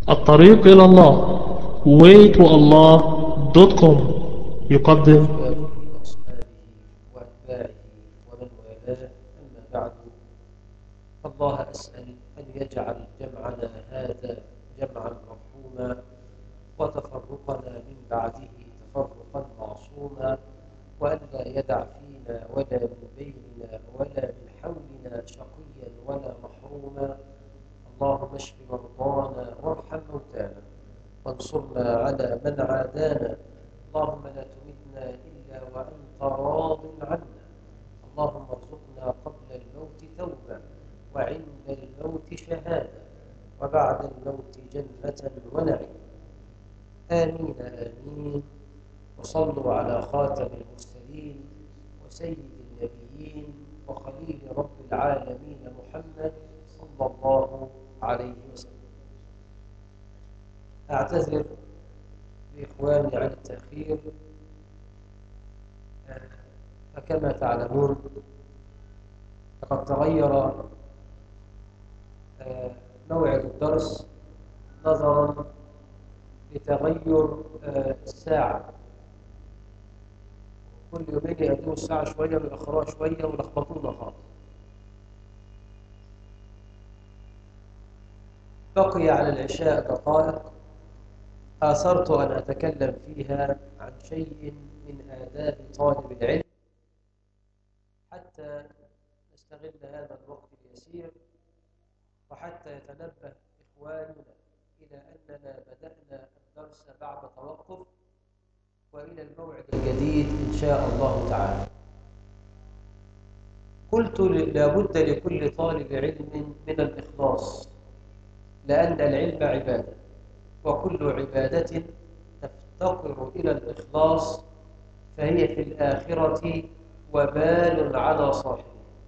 الطريق إلى الله waytoallah.com يقدم وأصحابه وأتباعه ومن والاه أما بعد الله أسأل أن يجعل جمعنا هذا جمعا مرحوما وتفرقنا من بعده تفرقا معصوما وأن لا يدع فينا ولا من بيننا ولا من حولنا شقيا ولا محروما اللهم اشف مرضانا وارحم موتانا وانصرنا على من عادانا اللهم لا تمتنا إلا وأنت راض عنا اللهم ارزقنا قبل الموت توبة وعند الموت شهادة وبعد الموت جنة ونعيم آمين آمين وصلوا على خاتم المرسلين وسيد النبيين وخليل رب العالمين محمد صلى الله عليه وسلم أعتذر لإخواني عن التأخير فكما تعلمون فقد تغير موعد الدرس نظرا لتغير الساعة كل يومين يقدموا الساعة شوية ويأخروها شوية ولخبطونا خالص بقي على العشاء دقائق آثرت أن أتكلم فيها عن شيء من آداب طالب العلم حتى نستغل هذا الوقت اليسير وحتى يتنبه إخواننا إلى أننا بدأنا الدرس بعد توقف وإلى الموعد الجديد إن شاء الله تعالى قلت لابد لكل طالب علم من الإخلاص لأن العلم عبادة وكل عبادة تفتقر إلى الإخلاص فهي في الآخرة وبال على صاحبه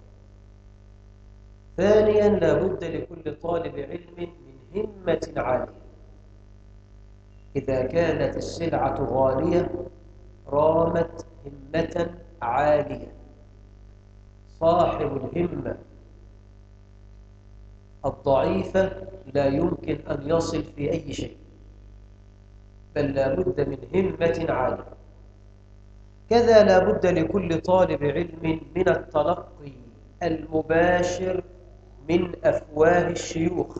ثانيا لابد لكل طالب علم من همة عالية إذا كانت السلعة غالية رامت همة عالية صاحب الهمة الضعيفة لا يمكن أن يصل في أي شيء بل لا بد من همة عالية كذا لا بد لكل طالب علم من التلقي المباشر من أفواه الشيوخ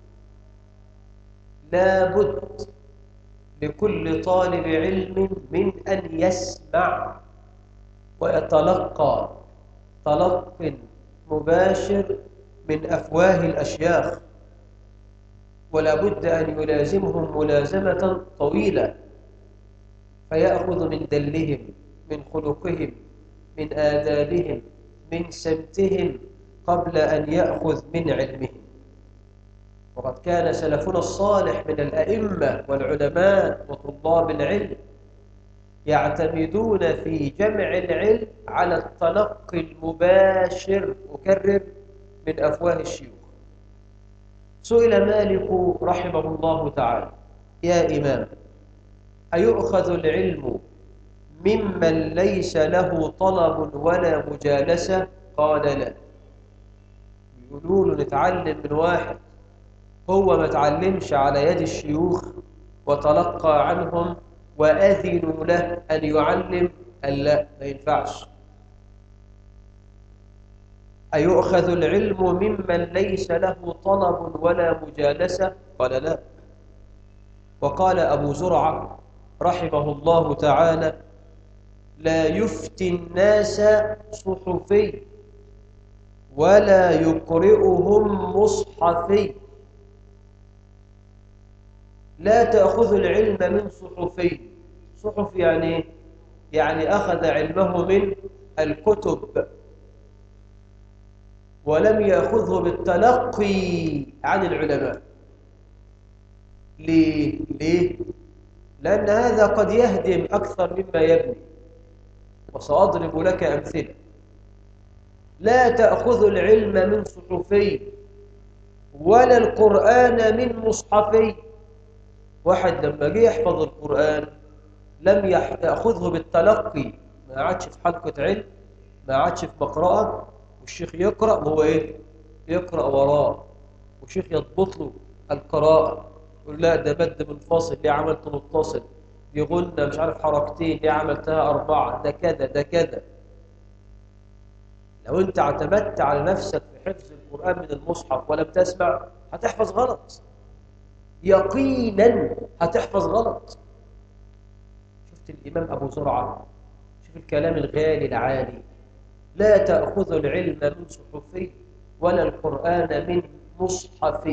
لا بد لكل طالب علم من أن يسمع ويتلقى تلق مباشر من أفواه الأشياخ ولا بد أن يلازمهم ملازمة طويلة فيأخذ من دلهم من خلقهم من آدابهم من سمتهم قبل أن يأخذ من علمهم وقد كان سلفنا الصالح من الأئمة والعلماء وطلاب العلم يعتمدون في جمع العلم على التلقي المباشر أكرر من أفواه الشيوخ سئل مالك رحمه الله تعالى يا إمام أيؤخذ العلم ممن ليس له طلب ولا مجالسة قال لا يقولوا له نتعلم من واحد هو ما تعلمش على يد الشيوخ وتلقى عنهم وأذنوا له أن يعلم قال لا ما ينفعش أيؤخذ العلم ممن ليس له طلب ولا مجالسة قال لا وقال أبو زرعة رحمه الله تعالى لا يفتي الناس صحفي ولا يقرئهم مصحفي لا تأخذ العلم من صحفي صحف يعني يعني أخذ علمه من الكتب ولم يأخذه بالتلقي عن العلماء ليه؟ ليه؟ لأن هذا قد يهدم أكثر مما يبني وسأضرب لك أمثلة لا تأخذ العلم من صحفي ولا القرآن من مصحفي واحد لما جه يحفظ القرآن لم يأخذه بالتلقي ما عادش في حلقة علم ما عادش في مقرأة والشيخ يقرأ وهو إيه؟ يقرأ وراه والشيخ يضبط له القراءة يقول لا ده مد منفصل ليه عملت متصل دي غنة مش عارف حركتين ليه عملتها أربعة ده كذا ده كذا لو أنت اعتمدت على نفسك في حفظ القرآن من المصحف ولم تسمع هتحفظ غلط يقينا هتحفظ غلط شفت الإمام أبو زرعة شوف الكلام الغالي العالي لا تأخذ العلم من صحفي ولا القرآن من مصحف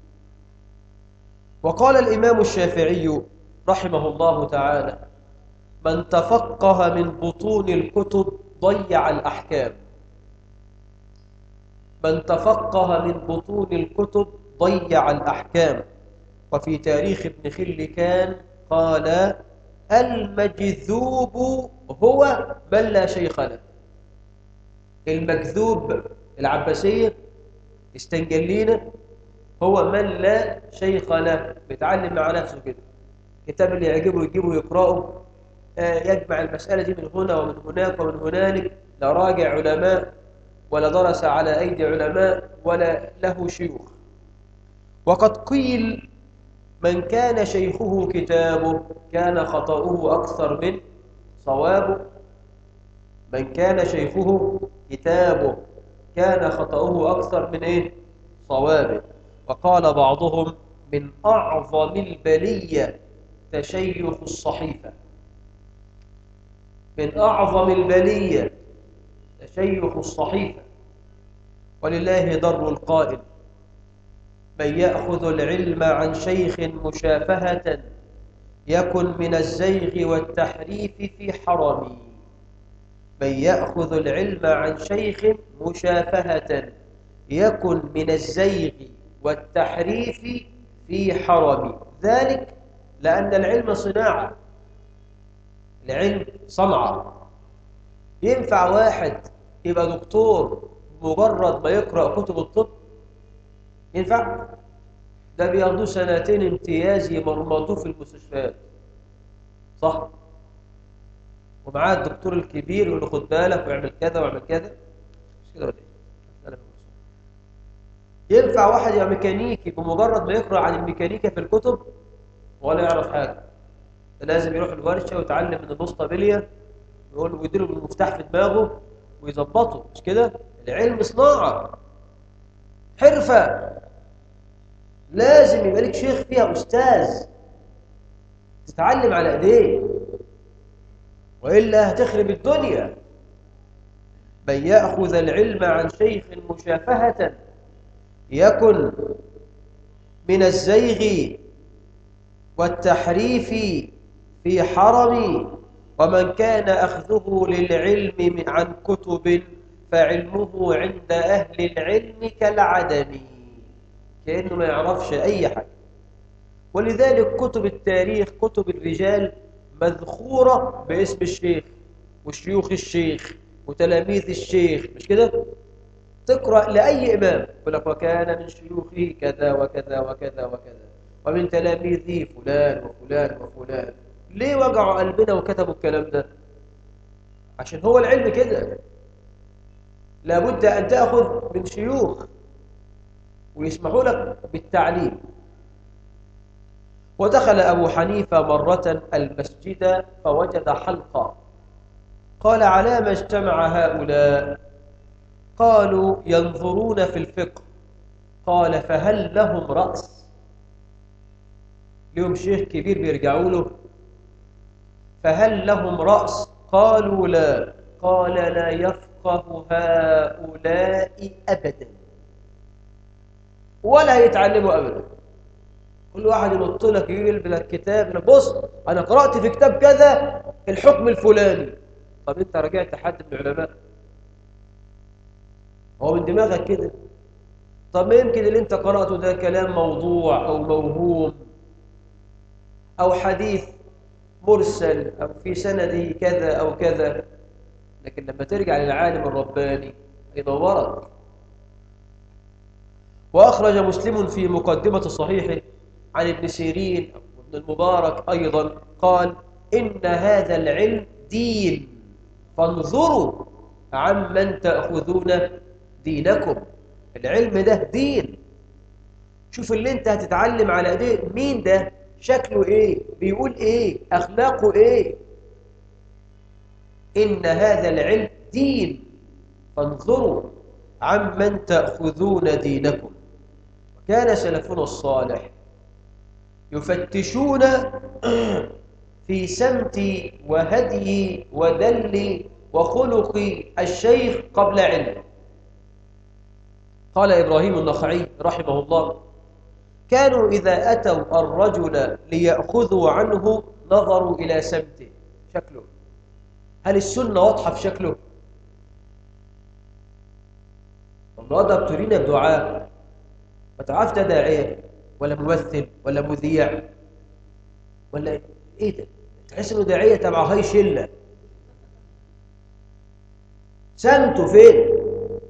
وقال الإمام الشافعي رحمه الله تعالى من تفقه من بطون الكتب ضيع الأحكام من تفقه من بطون الكتب ضيع الأحكام وفي تاريخ ابن خلكان قال المجذوب هو من لا شيخ له المكذوب العباسية استنجلينا هو من لا شيخ له بيتعلم مع نفسه كده الكتاب اللي يعجبه يجيبه يقرأه يجمع المسألة دي من هنا ومن هناك ومن هنالك لا راجع علماء ولا درس على أيدي علماء ولا له شيوخ وقد قيل من كان شيخه كتابه كان خطأه أكثر من صوابه من كان شيخه كتابه كان خطأه أكثر من إيه؟ صوابه وقال بعضهم من أعظم البلية تشيخ الصحيفة من أعظم البلية تشيخ الصحيفة ولله در القائل من يأخذ العلم عن شيخ مشافهة يكن من الزيغ والتحريف في حرمي من يأخذ العلم عن شيخ مشافهة يكن من الزيغ والتحريف في حرمي ذلك لأن العلم صناعة العلم صنعة ينفع واحد يبقى دكتور مجرد ما يقرأ كتب الطب ينفع ده بياخدوه سنتين امتياز يمرمطوه في المستشفيات صح ومعاه الدكتور الكبير يقول له خد بالك واعمل كذا واعمل كذا مش كده ولا ايه ينفع واحد يبقى ميكانيكي بمجرد ما يقرأ عن الميكانيكا في الكتب ولا يعرف حاجة لازم يروح الورشة ويتعلم من البوسطة بلية يقول له ويديله بالمفتاح في دماغه ويظبطه مش كده العلم صناعة حرفة لازم يبقى لك شيخ فيها أستاذ تتعلم على ايديه وإلا هتخرب الدنيا من يأخذ العلم عن شيخ مشافهة يكن من الزيغ والتحريف في حرم ومن كان أخذه للعلم عن كتب فعلمه عند أهل العلم كالعدم كأنه ما يعرفش أي حاجة ولذلك كتب التاريخ كتب الرجال مذخورة باسم الشيخ وشيوخ الشيخ وتلاميذ الشيخ مش كده؟ تقرأ لأي إمام يقول لك وكان من شيوخه كذا وكذا وكذا وكذا ومن تلاميذه فلان وفلان وفلان ليه وجعوا قلبنا وكتبوا الكلام ده عشان هو العلم كده لابد أن تأخذ من شيوخ ويسمحوا لك بالتعليم ودخل أبو حنيفة مرة المسجد فوجد حلقة قال على ما اجتمع هؤلاء قالوا ينظرون في الفقه قال فهل لهم رأس لهم شيخ كبير بيرجعوا له فهل لهم رأس قالوا لا قال لا يفقه هؤلاء أبدا ولا يتعلموا أبدا كل واحد ينط لك يجيب لك كتاب بص أنا قرأت في كتاب كذا الحكم الفلاني طب أنت رجعت حد من العلماء هو من دماغك كده طب ما يمكن اللي انت قرأته ده كلام موضوع أو موهوم أو حديث مرسل أو في سنده كذا أو كذا لكن لما ترجع للعالم الرباني ينورك وأخرج مسلم في مقدمة صحيحه عن ابن سيرين وابن المبارك أيضا قال إن هذا العلم دين فانظروا عمن تأخذون دينكم العلم ده دين شوف اللي انت هتتعلم على ايديه مين ده شكله ايه بيقول ايه اخلاقه ايه ان هذا العلم دين فانظروا عمن تأخذون دينكم وكان سلفنا الصالح يفتشون في سمت وهدي ودل وخلق الشيخ قبل علمه قال إبراهيم النخعي رحمه الله كانوا إذا أتوا الرجل ليأخذوا عنه نظروا إلى سمته شكله هل السنة واضحة في شكله؟ النهارده بترينا بدعاء ما تعرفش ده داعية ولا ممثل ولا مذيع ولا ايه ده؟ تحس انه داعية تبع هاي شلة سمته فين؟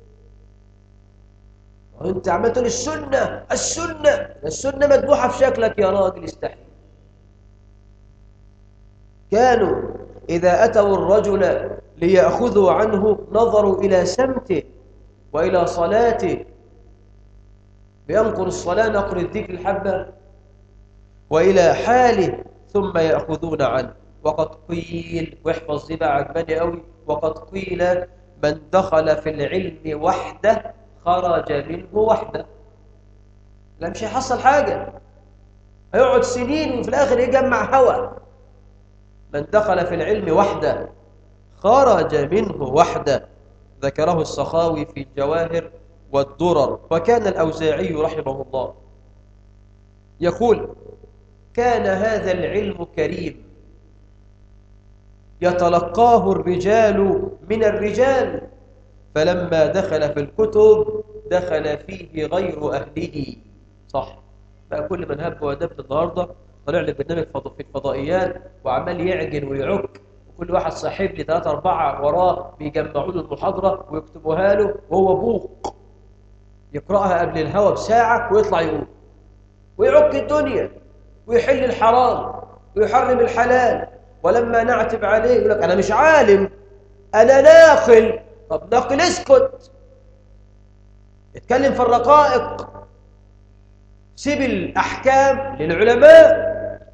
وانت عمال تقول السنة السنة السنة مذبوحة في شكلك يا راجل استحي كانوا إذا أتوا الرجل ليأخذوا عنه نظروا إلى سمته وإلى صلاته بينقر الصلاة نقر الذكر الحبة وإلى حاله ثم يأخذون عنه وقد قيل واحفظ دي بقى عجباني قوي وقد قيل من دخل في العلم وحده خرج منه وحده لا مش هيحصل حاجة هيقعد سنين وفي الآخر يجمع هوى من دخل في العلم وحده خرج منه وحده ذكره السخاوي في الجواهر والدرر وكان الأوزاعي رحمه الله يقول كان هذا العلم كريم يتلقاه الرجال من الرجال فلما دخل في الكتب دخل فيه غير أهله صح بقى كل من هب ودب النهارده طلع لي برنامج في الفضائيات وعمال يعجن ويعك وكل واحد صاحب لي ثلاثة أربعة وراه بيجمعوا له المحاضرة ويكتبوها له وهو بوق يقرأها قبل الهوا بساعة ويطلع يقول ويعك الدنيا ويحل الحرام ويحرم الحلال ولما نعتب عليه يقول لك أنا مش عالم أنا ناقل طب ناقل اسكت اتكلم في الرقائق سيب الأحكام للعلماء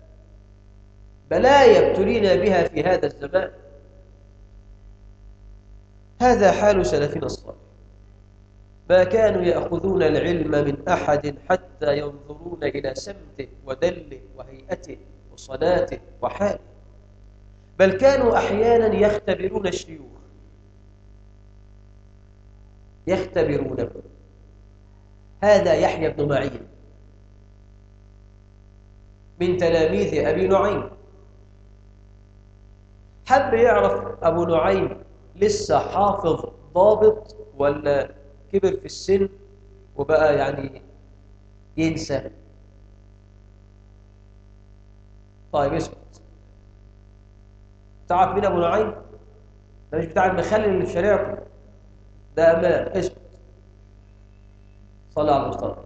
بلايا ابتلينا بها في هذا الزمان هذا حال سلفنا الصالح ما كانوا يأخذون العلم من أحد حتى ينظرون إلى سمته ودله وهيئته وصلاته وحاله بل كانوا أحيانا يختبرون الشيوخ يختبرونه هذا يحيى بن معين من تلاميذ أبي نعيم حب يعرف أبو نعيم لسه حافظ ضابط ولا كبر في السن وبقى يعني ينسى طيب اسكت تعرف مين أبو نعيم؟ ده مش بتاع المخلل اللي في شريعته ده أمان اسكت صلى على المصطفى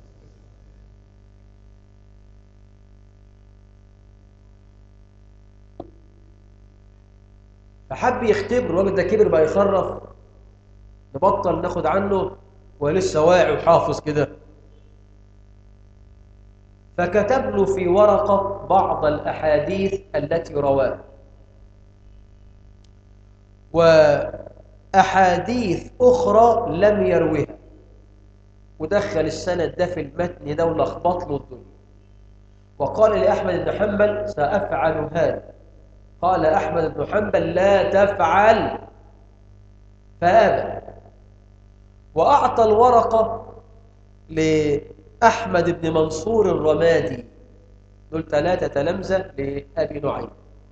فحب يختبر الراجل ده كبر بقى يخرف نبطل ناخد عنه ولسه واعي وحافظ كده فكتب له في ورقة بعض الأحاديث التي رواها وأحاديث أخرى لم يروها ودخل السند ده في المتن ده ولخبط له الدنيا وقال لأحمد بن حنبل سأفعل هذا قال أحمد بن حنبل لا تفعل فأبى وأعطى الورقة لأحمد بن منصور الرمادي دول ثلاثة تلامذة لأبي نعيم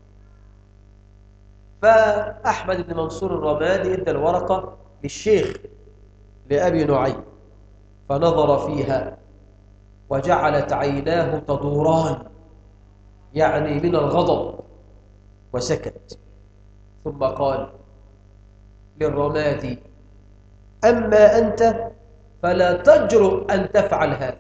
فأحمد بن منصور الرمادي ادى الورقة للشيخ لأبي نعيم فنظر فيها وجعلت عيناه تدوران يعني من الغضب وسكت ثم قال للرمادي أما أنت فلا تجرؤ أن تفعل هذا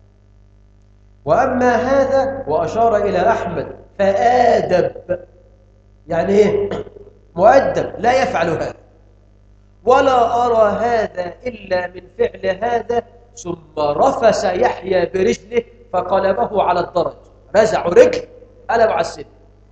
وأما هذا وأشار إلى أحمد فآدب يعني إيه؟ مؤدب لا يفعل هذا ولا أرى هذا إلا من فعل هذا ثم رفس يحيى برجله فقلبه على الدرج رزع رجل قلب على السن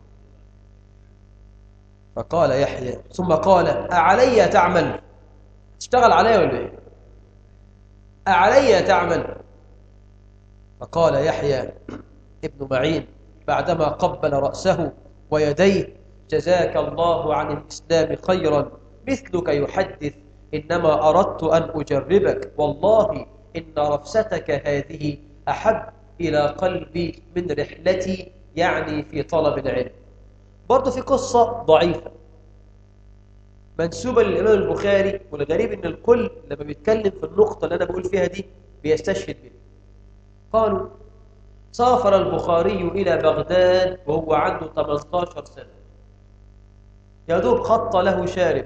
فقال يحيى ثم قال أعلي تعمل تشتغل علي ولا ايه أعلي تعمل فقال يحيى ابن معين بعدما قبل رأسه ويديه جزاك الله عن الإسلام خيرا مثلك يحدث إنما أردت أن أجربك والله إن رفستك هذه أحب إلى قلبي من رحلتي يعني في طلب العلم برضه في قصة ضعيفة منسوبة للإمام البخاري والغريب إن الكل لما بيتكلم في النقطة اللي أنا بقول فيها دي بيستشهد بها قالوا سافر البخاري إلى بغداد وهو عنده 18 سنة يدوب خط له شارب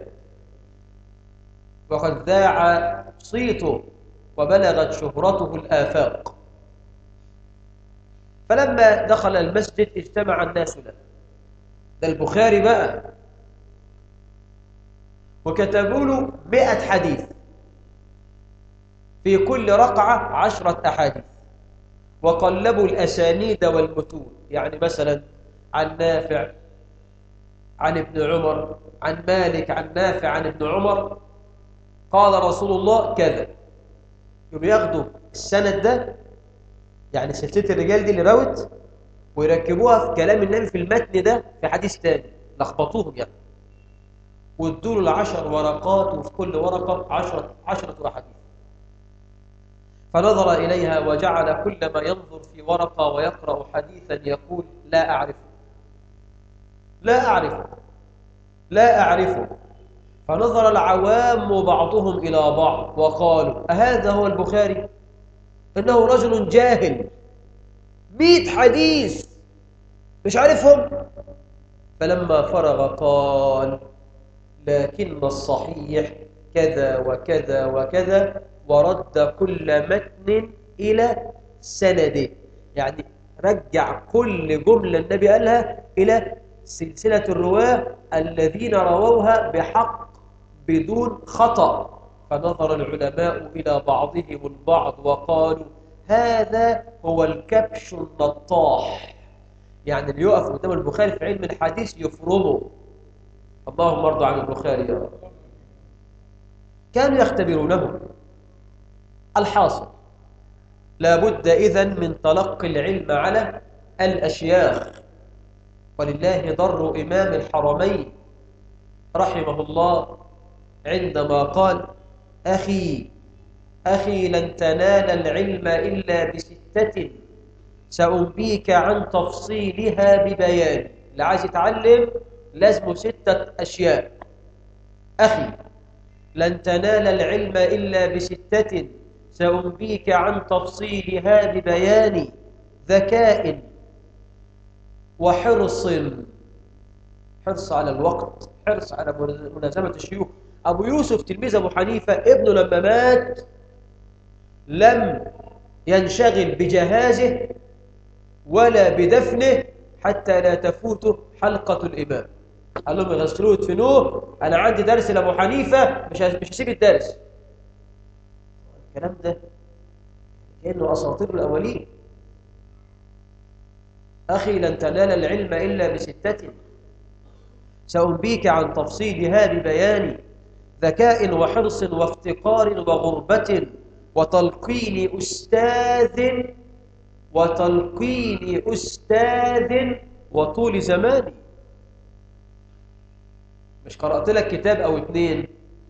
وقد ذاع صيته وبلغت شهرته الآفاق فلما دخل المسجد اجتمع الناس له ده البخاري بقى وكتبوا له مئة حديث في كل رقعة عشرة أحاديث وقلبوا الأسانيد والمتون يعني مثلا عن نافع عن ابن عمر عن مالك عن نافع عن ابن عمر قال رسول الله كذا يوم ياخدوا السند ده يعني سلسلة الرجال دي اللي روت ويركبوها في كلام النبي في المتن ده في حديث تاني لخبطوهم يعني وادوا له العشر ورقات وفي كل ورقة عشرة, عشرة أحاديث فنظر إليها وجعل كلما ينظر في ورقة ويقرأ حديثا يقول لا أعرفه لا أعرفه لا أعرفه فنظر العوام بعضهم إلى بعض وقالوا أهذا هو البخاري إنه رجل جاهل مئة حديث مش عارفهم فلما فرغ قال لكن الصحيح كذا وكذا وكذا ورد كل متن إلى سنده يعني رجع كل جملة النبي قالها إلى سلسلة الرواة الذين رووها بحق بدون خطأ فنظر العلماء إلى بعضهم البعض وقالوا هذا هو الكبش النطاح يعني اللي يقف قدام البخاري في علم الحديث يفرمه اللهم ارضى عن البخاري يا رب كانوا يختبرونه الحاصل لابد إذن من تلقي العلم على الأشياخ ولله ضر إمام الحرمين رحمه الله عندما قال أخي أخي لن تنال العلم إلا بستة سأنبيك عن تفصيلها ببيان اللي عايز يتعلم لازم ستة أشياء أخي لن تنال العلم إلا بستة سأنبيك عن تفصيلها ببيان ذكاء وحرص حرص على الوقت حرص على ملازمة الشيوخ أبو يوسف تلميذ أبو حنيفة ابنه لما مات لم ينشغل بجهازه ولا بدفنه حتى لا تفوته حلقة الإمام قال لهم يغسلوه ويدفنوه أنا عندي درس لأبو حنيفة مش مش هسيب الدرس الكلام ده كأنه أساطير الأولين أخي لن تنال العلم إلا بستة سأنبيك عن تفصيلها ببيان ذكاء وحرص وافتقار وغربة وتلقين أستاذ وتلقين أستاذ وطول زماني مش قرأت لك كتاب أو اتنين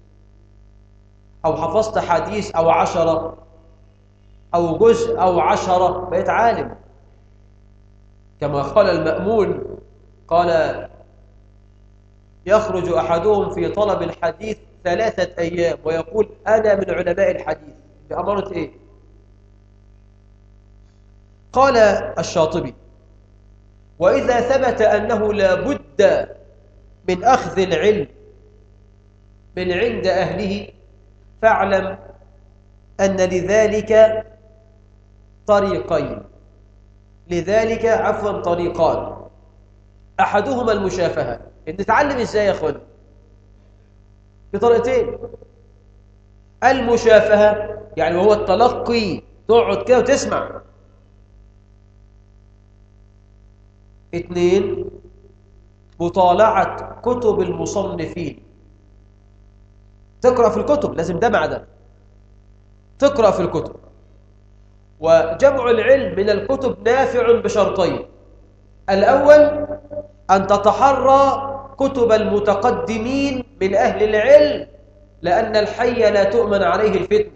أو حفظت حديث أو عشرة أو جزء أو عشرة بقيت عالم كما قال المأمون قال يخرج أحدهم في طلب الحديث ثلاثة أيام ويقول أنا من علماء الحديث بأمارة إيه قال الشاطبي وإذا ثبت أنه لا بد من أخذ العلم من عند أهله فاعلم أن لذلك طريقين لذلك عفوا طريقان أحدهما المشافهة إن نتعلم إزاي يا أخوان بطريقتين المشافهة يعني وهو التلقي تقعد كده وتسمع اثنين مطالعة كتب المصنفين تقرأ في الكتب لازم ده مع ده تقرأ في الكتب وجمع العلم من الكتب نافع بشرطين الأول أن تتحرى كتب المتقدمين من أهل العلم لأن الحي لا تؤمن عليه الفتنة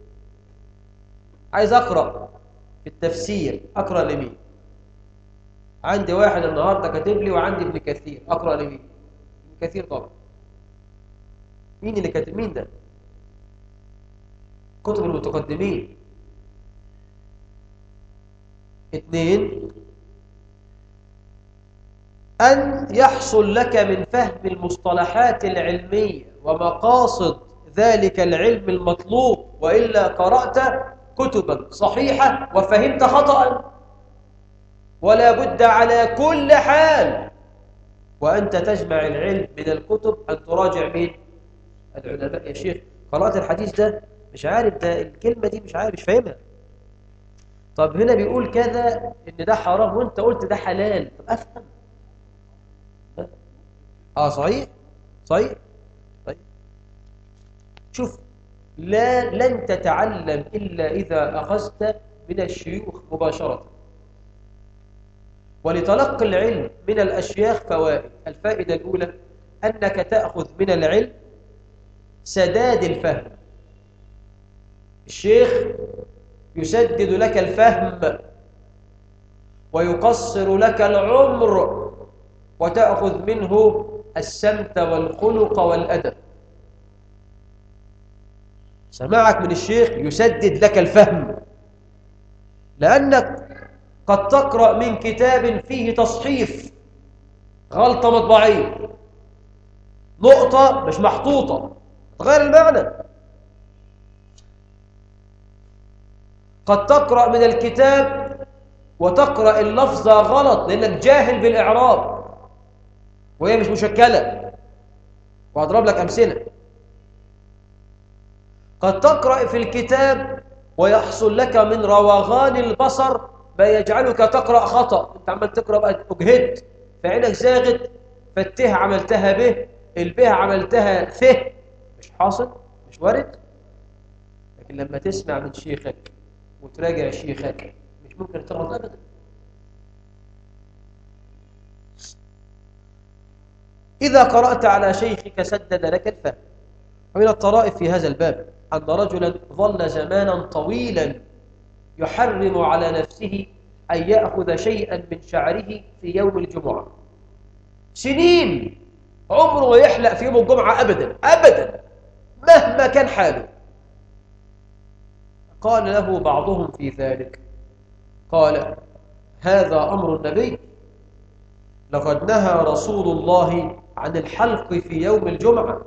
عايز أقرأ في التفسير أقرأ لمين عندي واحد النهاردة كاتب لي وعندي ابن كثير أقرأ لمين ابن كثير طبعا مين اللي كاتب مين ده كتب المتقدمين اثنين أن يحصل لك من فهم المصطلحات العلمية ومقاصد ذلك العلم المطلوب وإلا قرأت كتبا صحيحة وفهمت خطأ ولا بد على كل حال وأنت تجمع العلم من الكتب أن تراجع مين العلماء يا شيخ قرأت الحديث ده مش عارف ده الكلمة دي مش عارف مش فاهمها طب هنا بيقول كذا إن ده حرام وأنت قلت ده حلال طب أفهم آه صحيح صحيح طيب شوف لا لن تتعلم إلا إذا أخذت من الشيوخ مباشرة ولتلقي العلم من الأشياخ فوائد الفائدة الأولى أنك تأخذ من العلم سداد الفهم الشيخ يسدد لك الفهم ويقصر لك العمر وتأخذ منه السمت والخلق والأدب سماعك من الشيخ يسدد لك الفهم لأنك قد تقرأ من كتاب فيه تصحيف غلطة مطبعية نقطة مش محطوطة تغير المعنى قد تقرأ من الكتاب وتقرأ اللفظة غلط لأنك جاهل بالإعراب وهي مش مشكلة وأضرب لك أمثلة قد تقرأ في الكتاب ويحصل لك من روغان البصر ما يجعلك تقرأ خطأ انت عمال تقرأ بقى اجهدت فعينك زاغت فالته عملتها به البه عملتها ثه مش حاصل مش وارد لكن لما تسمع من شيخك وتراجع شيخك مش ممكن تغلط ابدا إذا قرأت على شيخك سدد لك الفهم ومن الطرائف في هذا الباب أن رجلا ظل زمانا طويلا يحرم على نفسه أن يأخذ شيئا من شعره في يوم الجمعة سنين عمره ما يحلق في يوم الجمعة أبدا أبدا مهما كان حاله قال له بعضهم في ذلك قال هذا أمر النبي لقد نهى رسول الله عن الحلق في يوم الجمعة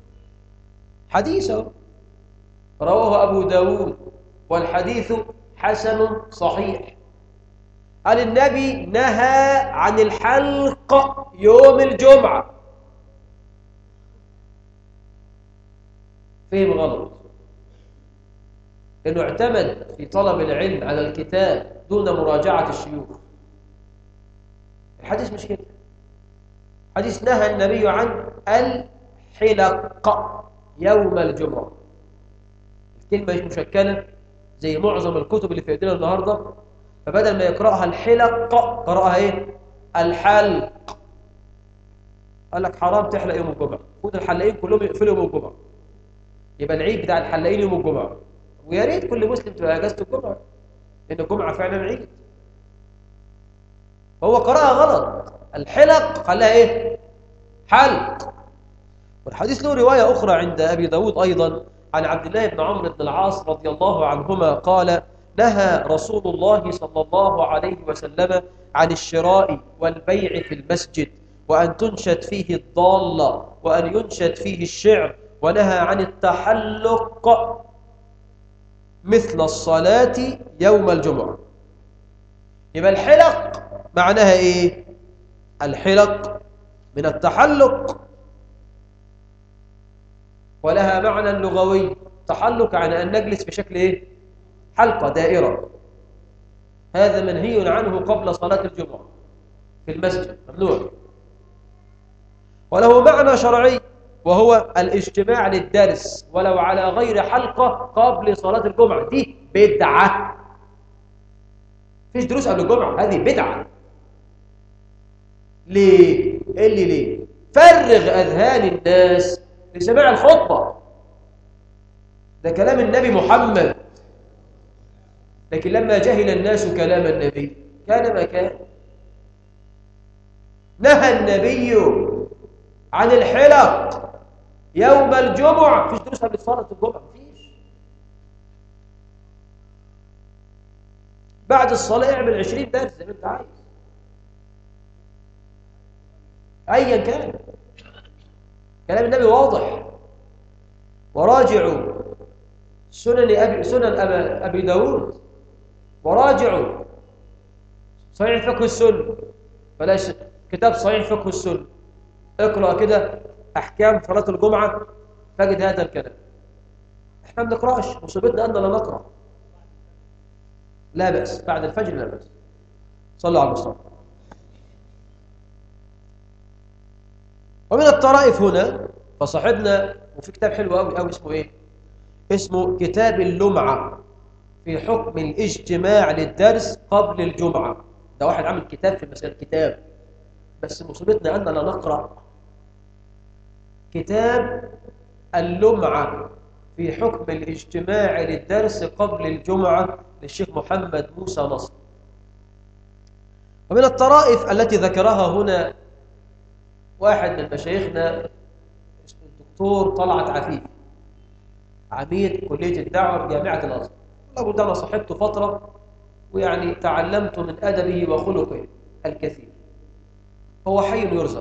حديثه رواه أبو داود والحديث حسن صحيح قال النبي نهى عن الحلق يوم الجمعة فهم غلط انه اعتمد في طلب العلم على الكتاب دون مراجعة الشيوخ الحديث مش كده حديث نهى النبي عن الحلق يوم الجمعة الكلمة مش مشكلة زي معظم الكتب اللي في ايدينا النهارده فبدل ما يقرأها الحلق قرأها ايه الحلق قال لك حرام تحلق يوم الجمعة خد الحلاقين كلهم يقفلوا يوم الجمعة يبقى العيد بتاع الحلاقين يوم الجمعة ويا ريت كل مسلم تبقى اجازته الجمعة لأن الجمعة فعلا عيد فهو قرأها غلط الحلق خلاها ايه حلق والحديث له رواية أخرى عند أبي داود أيضا عن عبد الله بن عمرو بن العاص رضي الله عنهما قال نهى رسول الله صلى الله عليه وسلم عن الشراء والبيع في المسجد وأن تنشد فيه الضالة وأن ينشد فيه الشعر ونهى عن التحلق مثل الصلاة يوم الجمعة يبقى الحلق معناها إيه؟ الحلق من التحلق ولها معنى لغوي تحلق يعني أن نجلس في شكل إيه؟ حلقة دائرة هذا منهي عنه قبل صلاة الجمعة في المسجد ممنوع وله معنى شرعي وهو الاجتماع للدرس ولو على غير حلقة قبل صلاة الجمعة دي بدعة فيش دروس قبل الجمعة هذه بدعة ليه؟ إيه اللي ليه؟ فرغ أذهان الناس لسماع الخطبة ده كلام النبي محمد لكن لما جهل الناس كلام النبي كان ما كان نهى النبي عن الحلق يوم الجمعة فيش دروس قبل صلاة الجمعة فيش بعد الصلاة اعمل 20 درس زي ما انت عايز ايا كان كلام النبي واضح وراجعوا سنن ابي سنن ابي داود وراجعوا صحيح فقه السنه بلاش كتاب صحيح فقه السنه اقرا كده احكام صلاه الجمعه تجد هذا الكلام احنا ما بنقراش مصيبتنا اننا لا نقرا لا باس بعد الفجر لا باس صلوا على المصطفى ومن الطرائف هنا فصاحبنا وفي كتاب حلو قوي قوي اسمه ايه اسمه كتاب اللمعه في حكم الاجتماع للدرس قبل الجمعه ده واحد عامل كتاب في مسألة كتاب بس مصيبتنا أننا لا نقرأ كتاب اللمعة في حكم الاجتماع للدرس قبل الجمعة للشيخ محمد موسى نصر ومن الطرائف التي ذكرها هنا واحد من مشايخنا الدكتور طلعت عفيف عميد كلية الدعوة بجامعة الأزهر أقول ده أنا صاحبته فترة ويعني تعلمت من أدبه وخلقه الكثير هو حي يرزق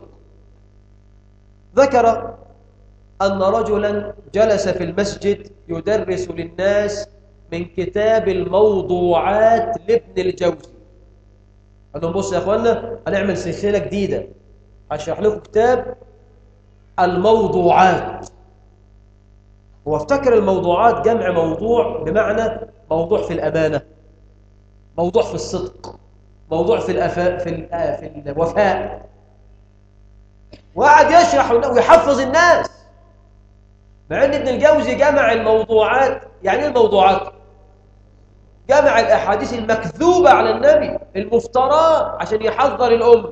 ذكر أن رجلا جلس في المسجد يدرس للناس من كتاب الموضوعات لابن الجوزي قال لهم بصوا يا أخوانا هنعمل سلسلة جديدة هشرح لكم كتاب الموضوعات هو افتكر الموضوعات جمع موضوع بمعنى موضوع في الأمانة موضوع في الصدق موضوع في الأفاء في, الأ... في الوفاء وقعد يشرح ويحفظ الناس مع ان ابن الجوزي جمع الموضوعات يعني ايه الموضوعات جمع الاحاديث المكذوبه على النبي المفتراه عشان يحذر الام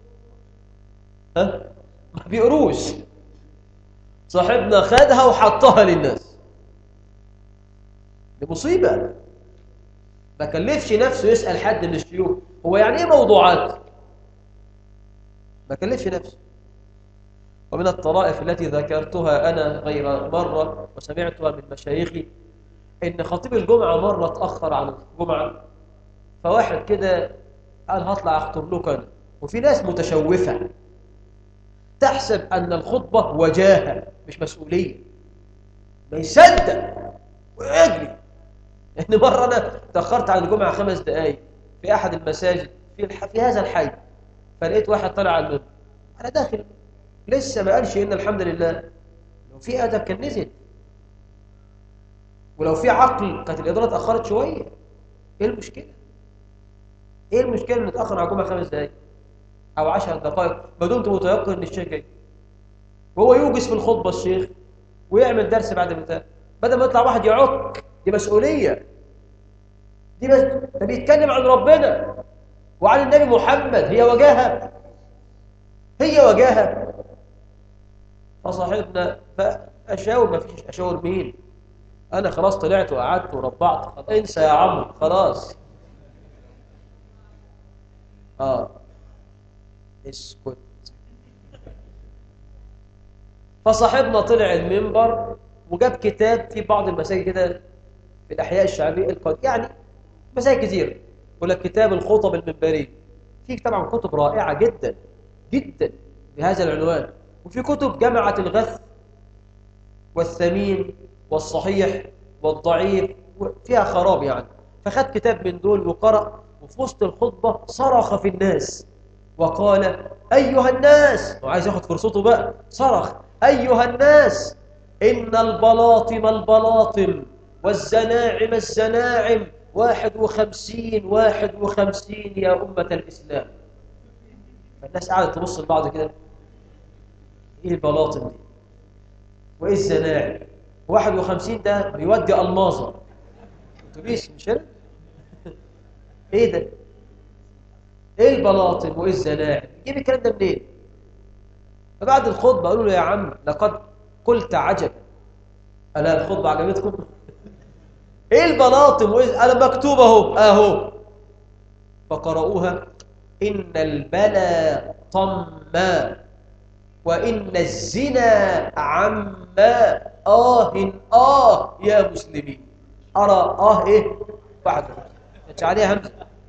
ها ما بيقروش صاحبنا خدها وحطها للناس دي مصيبه ما كلفش نفسه يسال حد من الشيوخ هو يعني ايه موضوعات ما كلفش نفسه ومن الطرائف التي ذكرتها أنا غير مرة وسمعتها من مشايخي إن خطيب الجمعة مرة تأخر عن الجمعة فواحد كده قال هطلع أخطب لك أنا وفي ناس متشوفة تحسب أن الخطبة وجاهة مش مسؤولية ما يصدق ويجري إن مرة أنا تأخرت عن الجمعة خمس دقايق في أحد المساجد في, الح... في هذا الحي فلقيت واحد طلع على المنبر أنا داخل لسه ما قالش إن الحمد لله لو في أدب كان نزل ولو في عقل كانت الإدارة اتأخرت شوية إيه المشكلة؟ إيه المشكلة إن نتأخر على الجمعة خمس دقايق أو عشر دقائق ما دمت متيقن إن الشيخ جاي وهو يوجس في الخطبة الشيخ ويعمل درس بعد البتاع بدل ما يطلع واحد يعك دي مسؤولية دي بس ده بيتكلم عن ربنا وعن النبي محمد هي وجاهة هي وجاهة فصاحبنا فأشاور ما فيش أشاور مين أنا خلاص طلعت وقعدت وربعت خلاص انسى يا عم خلاص آه اسكت فصاحبنا طلع المنبر وجاب كتاب في بعض المساجد كده في الأحياء الشعبية القد يعني مساجد كتير يقول لك كتاب الخطب المنبرية في طبعا كتب رائعة جدا جدا بهذا العنوان وفي كتب جمعت الغث والثمين والصحيح والضعيف فيها خراب يعني فخد كتاب من دول وقرأ وفي وسط الخطبة صرخ في الناس وقال أيها الناس وعايز ياخد فرصته بقى صرخ أيها الناس إن البلاطم البلاطم والزناعم الزناعم واحد وخمسين واحد وخمسين يا أمة الإسلام فالناس قاعدة تبص لبعض كده إيه البلاطم دي وإيه الزناعم واحد وخمسين ده بيودي ألماظة أتوبيس مش كده إيه ده إيه البلاطم وإيه الزناعم جيب الكلام ده منين فبعد الخطبة قالوا له يا عم لقد قلت عجب ألا الخطبة عجبتكم ايه البلاطم وايه انا مكتوب اهو اهو فقرأوها ان البلا طما وان الزنا عما اه اه يا مسلمين ارى اه ايه واحد مش عليها همزه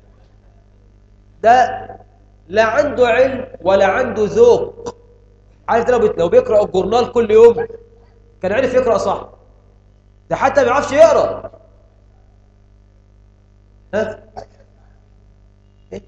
ده لا عنده علم ولا عنده ذوق عارف لو لو بيقرأ الجورنال كل يوم كان عرف يقرأ صح ده حتى ما بيعرفش يقرأ ها إيه؟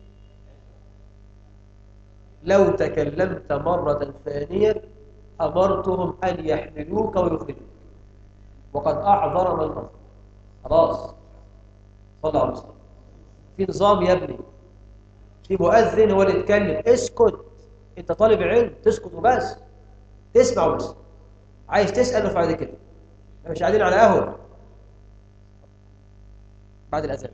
لو تكلمت مرة ثانية أمرتهم أن يحملوك ويخرجوك وقد أعذر من أعذر خلاص صلى الله عليه وسلم في نظام يا ابني في مؤذن هو اللي يتكلم اسكت انت طالب علم تسكت وبس تسمع وبس عايز تسأل ارفع كده احنا مش قاعدين على قهوة بعد الأذان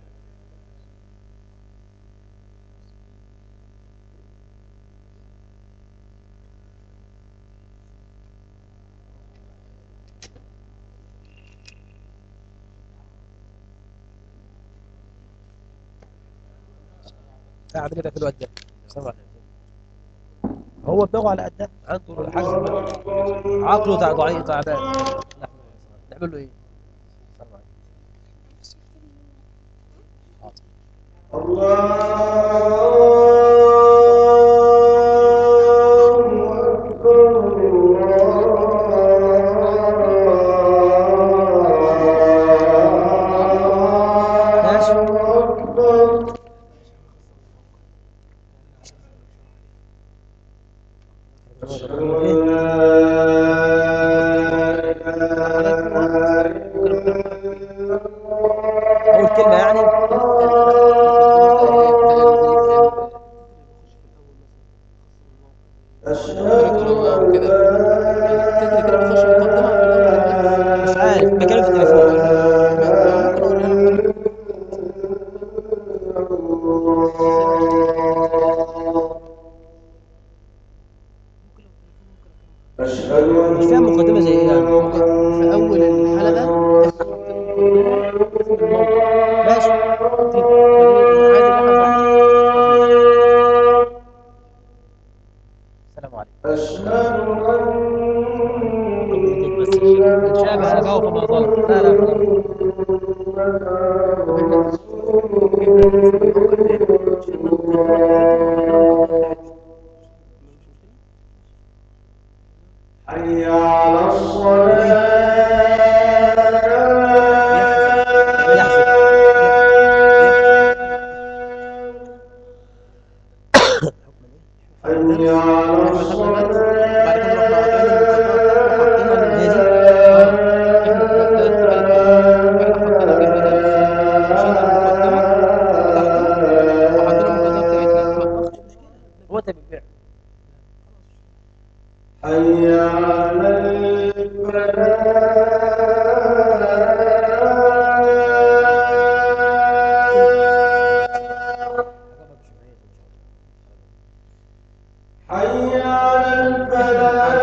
قاعد كده في الوقت ده هو دماغه على قدها عنده حاجه عقله تع- ضعيف تعبان نعمل له ايه ماشي اول كلمه يعني مش عارف بكلم في التليفون مش فاهم مقدمه زي ايه يعني في أول الحلقة ماشي السلام عليكم من شابه أباه فما ظلم لا لا خلاص حي على الصلاة حي على هو انت بالفعل حي على الفلاح حي على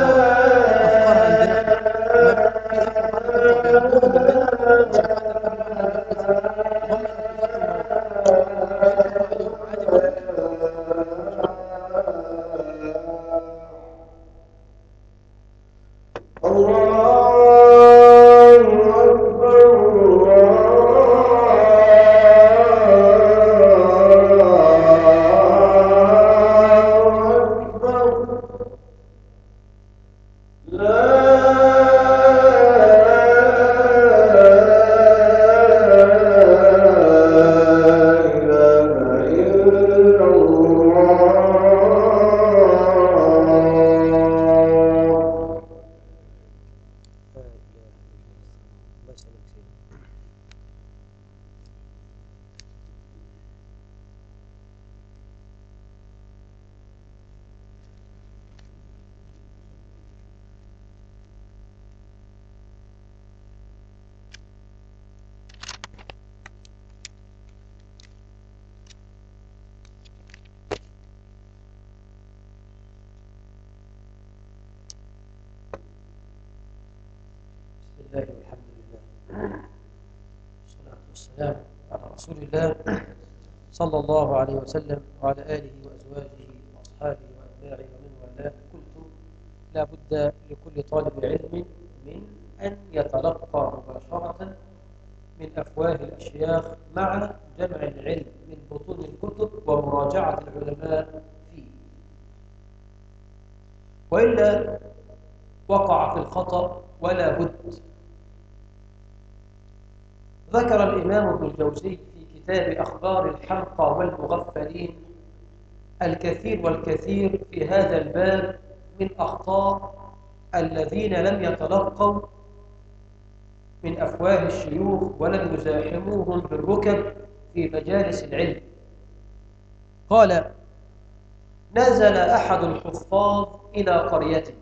الله أكبر الله أكبر لله والحمد لله والصلاة والسلام على رسول الله صلى الله عليه وسلم وعلى آله وأزواجه وأصحابه وأتباعه ومن والاه قلت لا بد لكل طالب علم من أن يتلقى مباشرة من أفواه الأشياخ مع جمع العلم من بطون الكتب ومراجعة العلماء فيه وإلا وقع في الخطأ ولا بد ذكر الإمام ابن الجوزي في كتاب أخبار الحمقى والمغفلين الكثير والكثير في هذا الباب من أخطاء الذين لم يتلقوا من أفواه الشيوخ ولم يزاحموهم بالركب في مجالس العلم قال نزل أحد الحفاظ إلى قريته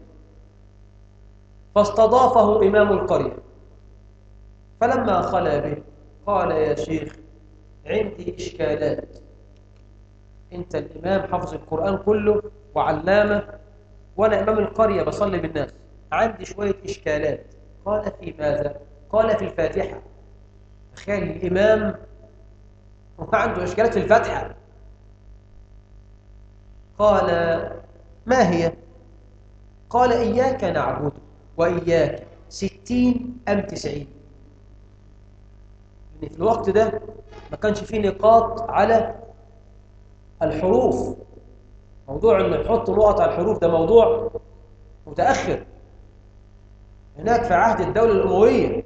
فاستضافه إمام القرية فلما خلا به قال يا شيخ عندي إشكالات أنت الإمام حفظ القرآن كله وعلامة وأنا إمام القرية بصلي بالناس عندي شوية إشكالات قال في ماذا؟ قال في الفاتحة تخيل الإمام وعنده إشكالات في الفاتحة قال ما هي؟ قال إياك نعبد وإياك ستين أم تسعين إن في الوقت ده ما كانش فيه نقاط على الحروف موضوع إنه يحط نقط على الحروف ده موضوع متأخر هناك في عهد الدولة الأموية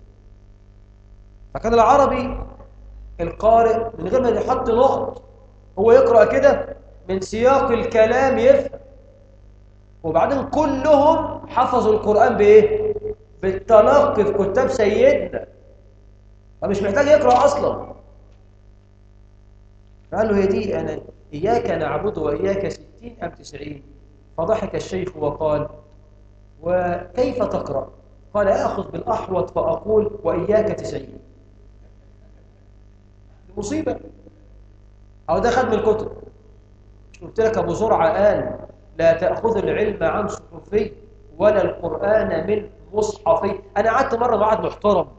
فكان العربي القارئ من غير ما يحط نقط هو يقرأ كده من سياق الكلام يفهم وبعدين كلهم حفظوا القرآن بإيه؟ بالتلقي في كتاب سيدنا فمش محتاج يقرأ أصلا قال له هي دي أنا إياك نعبد وإياك ستين أم تسعين فضحك الشيخ وقال وكيف تقرأ؟ قال أخذ بالأحوط فأقول وإياك تسعين مصيبة أو ده خد من الكتب مش قلت لك أبو زرعة قال لا تأخذ العلم عن صحفي ولا القرآن من مصحفي أنا قعدت مرة مع واحد محترم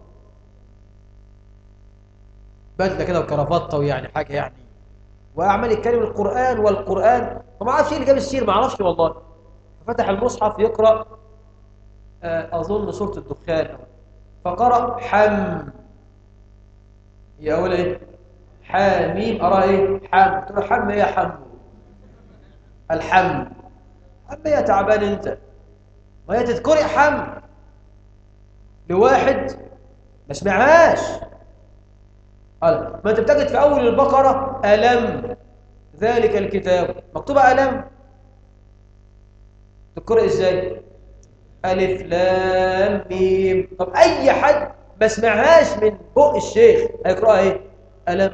بدلة كده وكرافطة ويعني حاجة يعني وأعمل يتكلم القرآن والقرآن فما أعرفش إيه اللي جاب السير ما أعرفش والله فتح المصحف يقرأ أظن سورة الدخان فقرأ حم هي أول إيه حاميم أرى إيه حم قلت له حم إيه يا حم الحم حم يا تعبان أنت ما هي تذكري حم لواحد ما سمعهاش قال ما أنت بتجد في أول البقرة ألم ذلك الكتاب مكتوبة ألم تذكري إزاي ألف لام ميم طب أي حد ما سمعهاش من بق الشيخ هيقرأها إيه ألم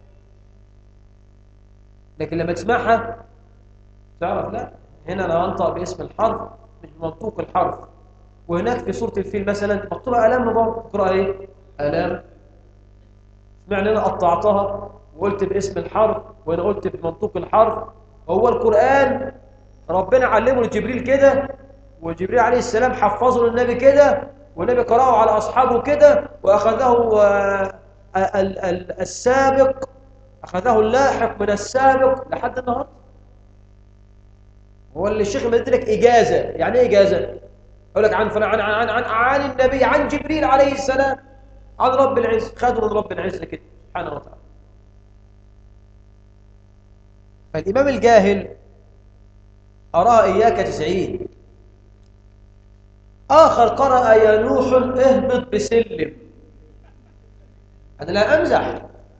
لكن لما تسمعها تعرف لا هنا أنا أنطق باسم الحرف مش بمنطوق الحرف وهناك في سورة الفيل مثلا مكتوبة ألم برضه تقرأ إيه ألم سمعني أنا قطعتها وقلت باسم الحرف وأنا قلت بمنطوق الحرف هو القرآن ربنا علمه لجبريل كده وجبريل عليه السلام حفظه للنبي كده والنبي قرأه على أصحابه كده وأخذه السابق أخذه اللاحق من السابق لحد النهاردة هو اللي الشيخ مدد لك إجازة يعني إيه إجازة؟ يقول لك عن عن عن عن عن النبي عن جبريل عليه السلام عن رب العز خدوا من رب العز كده سبحانه وتعالى فالإمام الجاهل أراه إياك تسعين آخر قرأ يا نوح اهبط بسلم أنا لا أمزح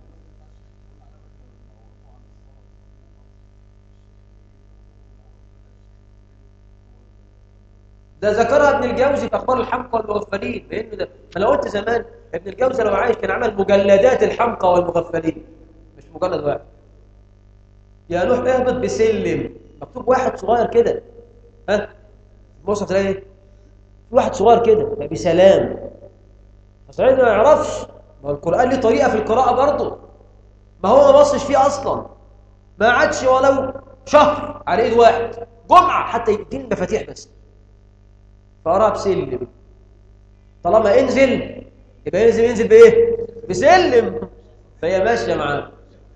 ده ذكرها ابن الجوزي في أخبار الحمقى والمغفلين لأن ده أنا قلت زمان ابن الجوزي لو عايش كان عمل مجلدات الحمقى والمغفلين مش مجلد واحد يا نوح اهبط بسلم مكتوب واحد صغير كده ها المصحف تلاقي ايه واحد صغير كده بسلام فسعيد ما يعرفش ما القرآن ليه طريقة في القراءة برضه ما هو ما بصش فيه أصلا ما عادش ولو شهر على إيد واحد جمعة حتى يدين المفاتيح بس فقرأها بسلم طالما انزل يبقى ينزل ينزل بايه بسلم فهي ماشيه معاه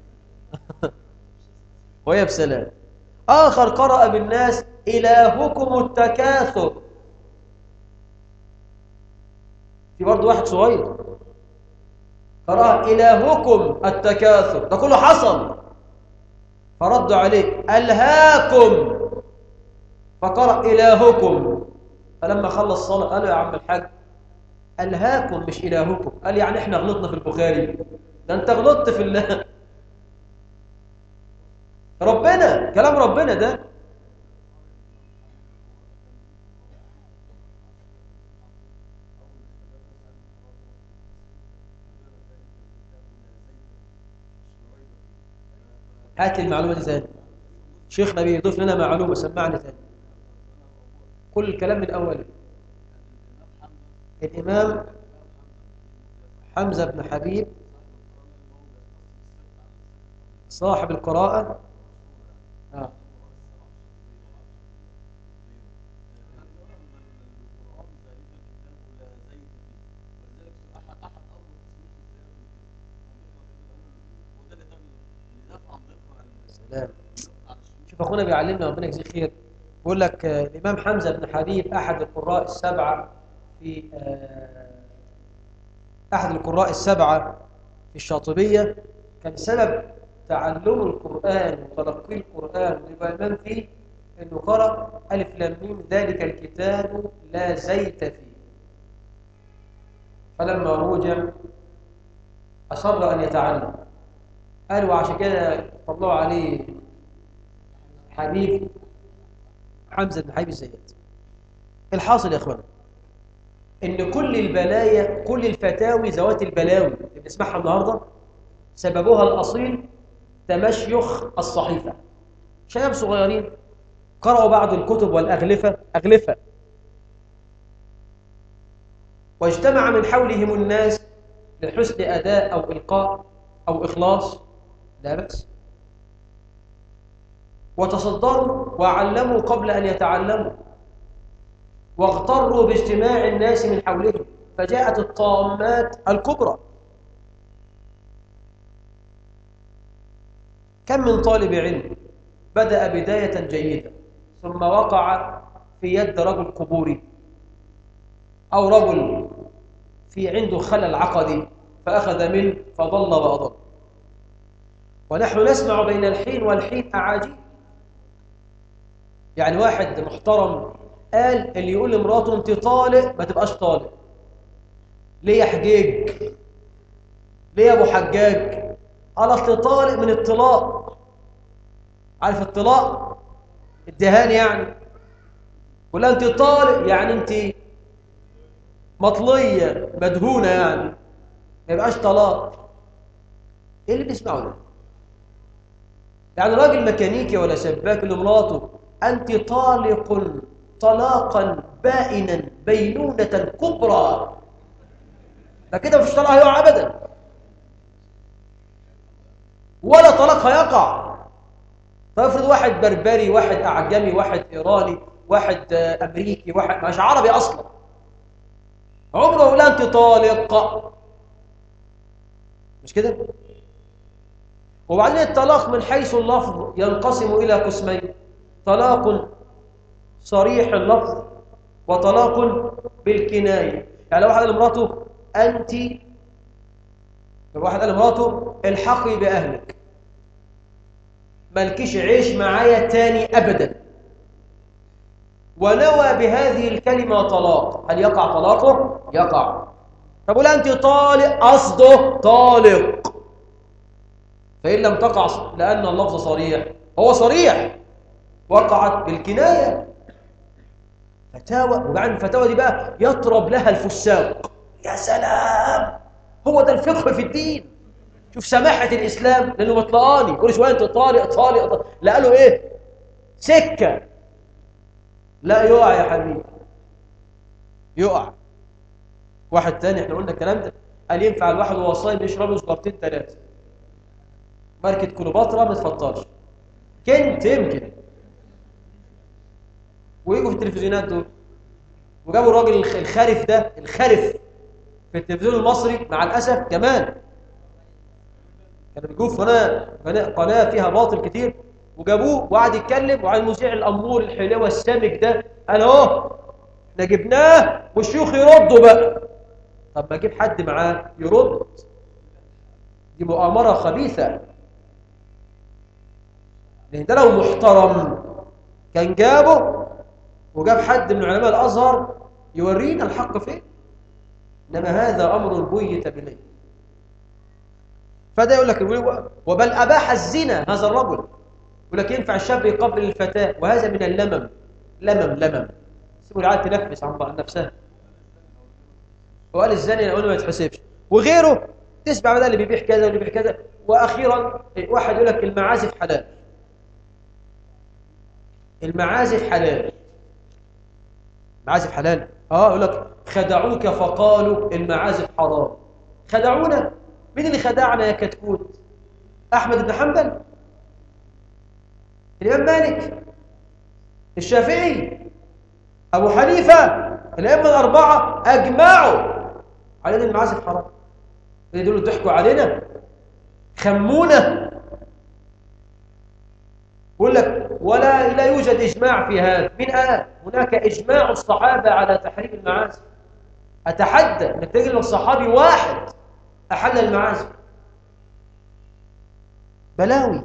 وهي بسلام اخر قرأ بالناس الهكم التكاثر في برضه واحد صغير قرأ إلهكم التكاثر ده كله حصل فردوا عليه ألهاكم فقرأ إلهكم فلما خلص الصلاة قالوا يا عم الحاج ألهاكم مش إلهكم قال يعني إحنا غلطنا في البخاري ده أنت غلطت في الله ربنا كلام ربنا ده هات لي المعلومة دي تاني شيخنا بيضيف لنا معلومة سمعنا تاني كل الكلام من أوله الإمام حمزة بن حبيب صاحب القراءة آه. سلام شوف اخونا بيعلمنا ربنا يجزيه خير بيقول لك آه، الامام حمزه بن حبيب احد القراء السبعه في آه، احد القراء السبعه في الشاطبيه كان سبب تعلم القران وتلقي القران ويبقى امام فيه انه قرأ الف لام ميم ذلك الكتاب لا زيت فيه فلما رجع اصر ان يتعلم قالوا عشان كده طلعوا عليه حبيب حمزة بن حبيب الزيات الحاصل يا اخوانا ان كل البلايا كل الفتاوي ذوات البلاوي اللي بنسمعها النهارده سببها الاصيل تمشيخ الصحيفه شباب صغيرين قرأوا بعض الكتب والأغلفة أغلفة واجتمع من حولهم الناس لحسن أداء أو إلقاء أو إخلاص لا بأس وتصدروا وعلموا قبل أن يتعلموا واغتروا باجتماع الناس من حولهم فجاءت الطامات الكبرى كم من طالب علم بدأ بداية جيدة ثم وقع في يد رجل قبوري أو رجل في عنده خلل عقدي فأخذ منه فضل وأضل ونحن نسمع بين الحين والحين أعاجيب يعني واحد محترم قال اللي يقول لمراته انت طالق ما تبقاش طالق ليه يا حجيج ليه يا ابو حجاج قال اصل طالق من الطلاق عارف الطلاق الدهان يعني ولا انت طالق يعني انت مطليه مدهونه يعني ما يبقاش طلاق ايه اللي بنسمعه ده يعني راجل ميكانيكي ولا سباك لمراته انت طالق طلاقا بائنا بينونه كبرى ده كده مفيش طلاق هيقع ابدا ولا طلاق هيقع فافرض واحد بربري واحد اعجمي واحد ايراني واحد آه، امريكي واحد مش عربي اصلا عمره يقول انت طالق مش كده وبعدين الطلاق من حيث اللفظ ينقسم الى قسمين طلاق صريح اللفظ وطلاق بالكنايه يعني لو واحد قال لمراته انت لو واحد قال لمراته الحقي باهلك مالكيش عيش معايا تاني ابدا ونوى بهذه الكلمه طلاق هل يقع طلاقه يقع طب ولا انت طالق قصده طالق فان لم تقع لان اللفظ صريح هو صريح وقعت بالكنايه فتاوى وبعد الفتاوى دي بقى يطرب لها الفساق يا سلام هو ده الفقه في الدين شوف سماحة الإسلام لأنه مطلقاني كل شوية أنت طالق طالق طالق. لا قالوا إيه سكة لا يقع يا حبيبي يقع واحد تاني احنا قلنا الكلام ده قال ينفع الواحد وهو صايم يشرب له سجارتين ثلاثة ماركة كليوباترا ما تفطرش كنت يمكن ويجوا في التلفزيونات دول وجابوا الراجل الخ- الخارف ده الخارف في التلفزيون المصري مع الاسف كمان كانوا بيجوا في قناه قناه قناه فيها باطل كتير وجابوه وقعد يتكلم وعلى المذيع الامور الحلوه السامج ده قال اهو احنا جبناه والشيوخ يردوا بقى طب ما اجيب حد معاه يرد دي مؤامره خبيثه لان ده لو محترم كان جابه وجاب حد من علماء الازهر يورينا الحق فين انما هذا امر بيت بليل فده يقول لك وبل اباح الزنا هذا الرجل يقول لك ينفع الشاب يقبل الفتاه وهذا من اللمم لمم لمم سيبوا العيال تنفس عن عن نفسها وقال الزاني اقول ما يتحسبش وغيره تسمع بقى اللي بيبيع كذا واللي بيبيع كذا واخيرا واحد يقول لك المعازف حلال المعازف حلال المعازف حلال اه يقول لك خدعوك فقالوا المعازف حرام خدعونا مين اللي خدعنا يا كتكوت احمد بن حنبل الامام مالك الشافعي ابو حنيفه الائمه الاربعه اجمعوا على ان المعازف حرام اللي دول ضحكوا علينا خمونا يقول لك ولا لا يوجد اجماع في هذا من قال هناك اجماع الصحابه على تحريم المعازف اتحدى انك تجد الصحابي واحد احل المعازف بلاوي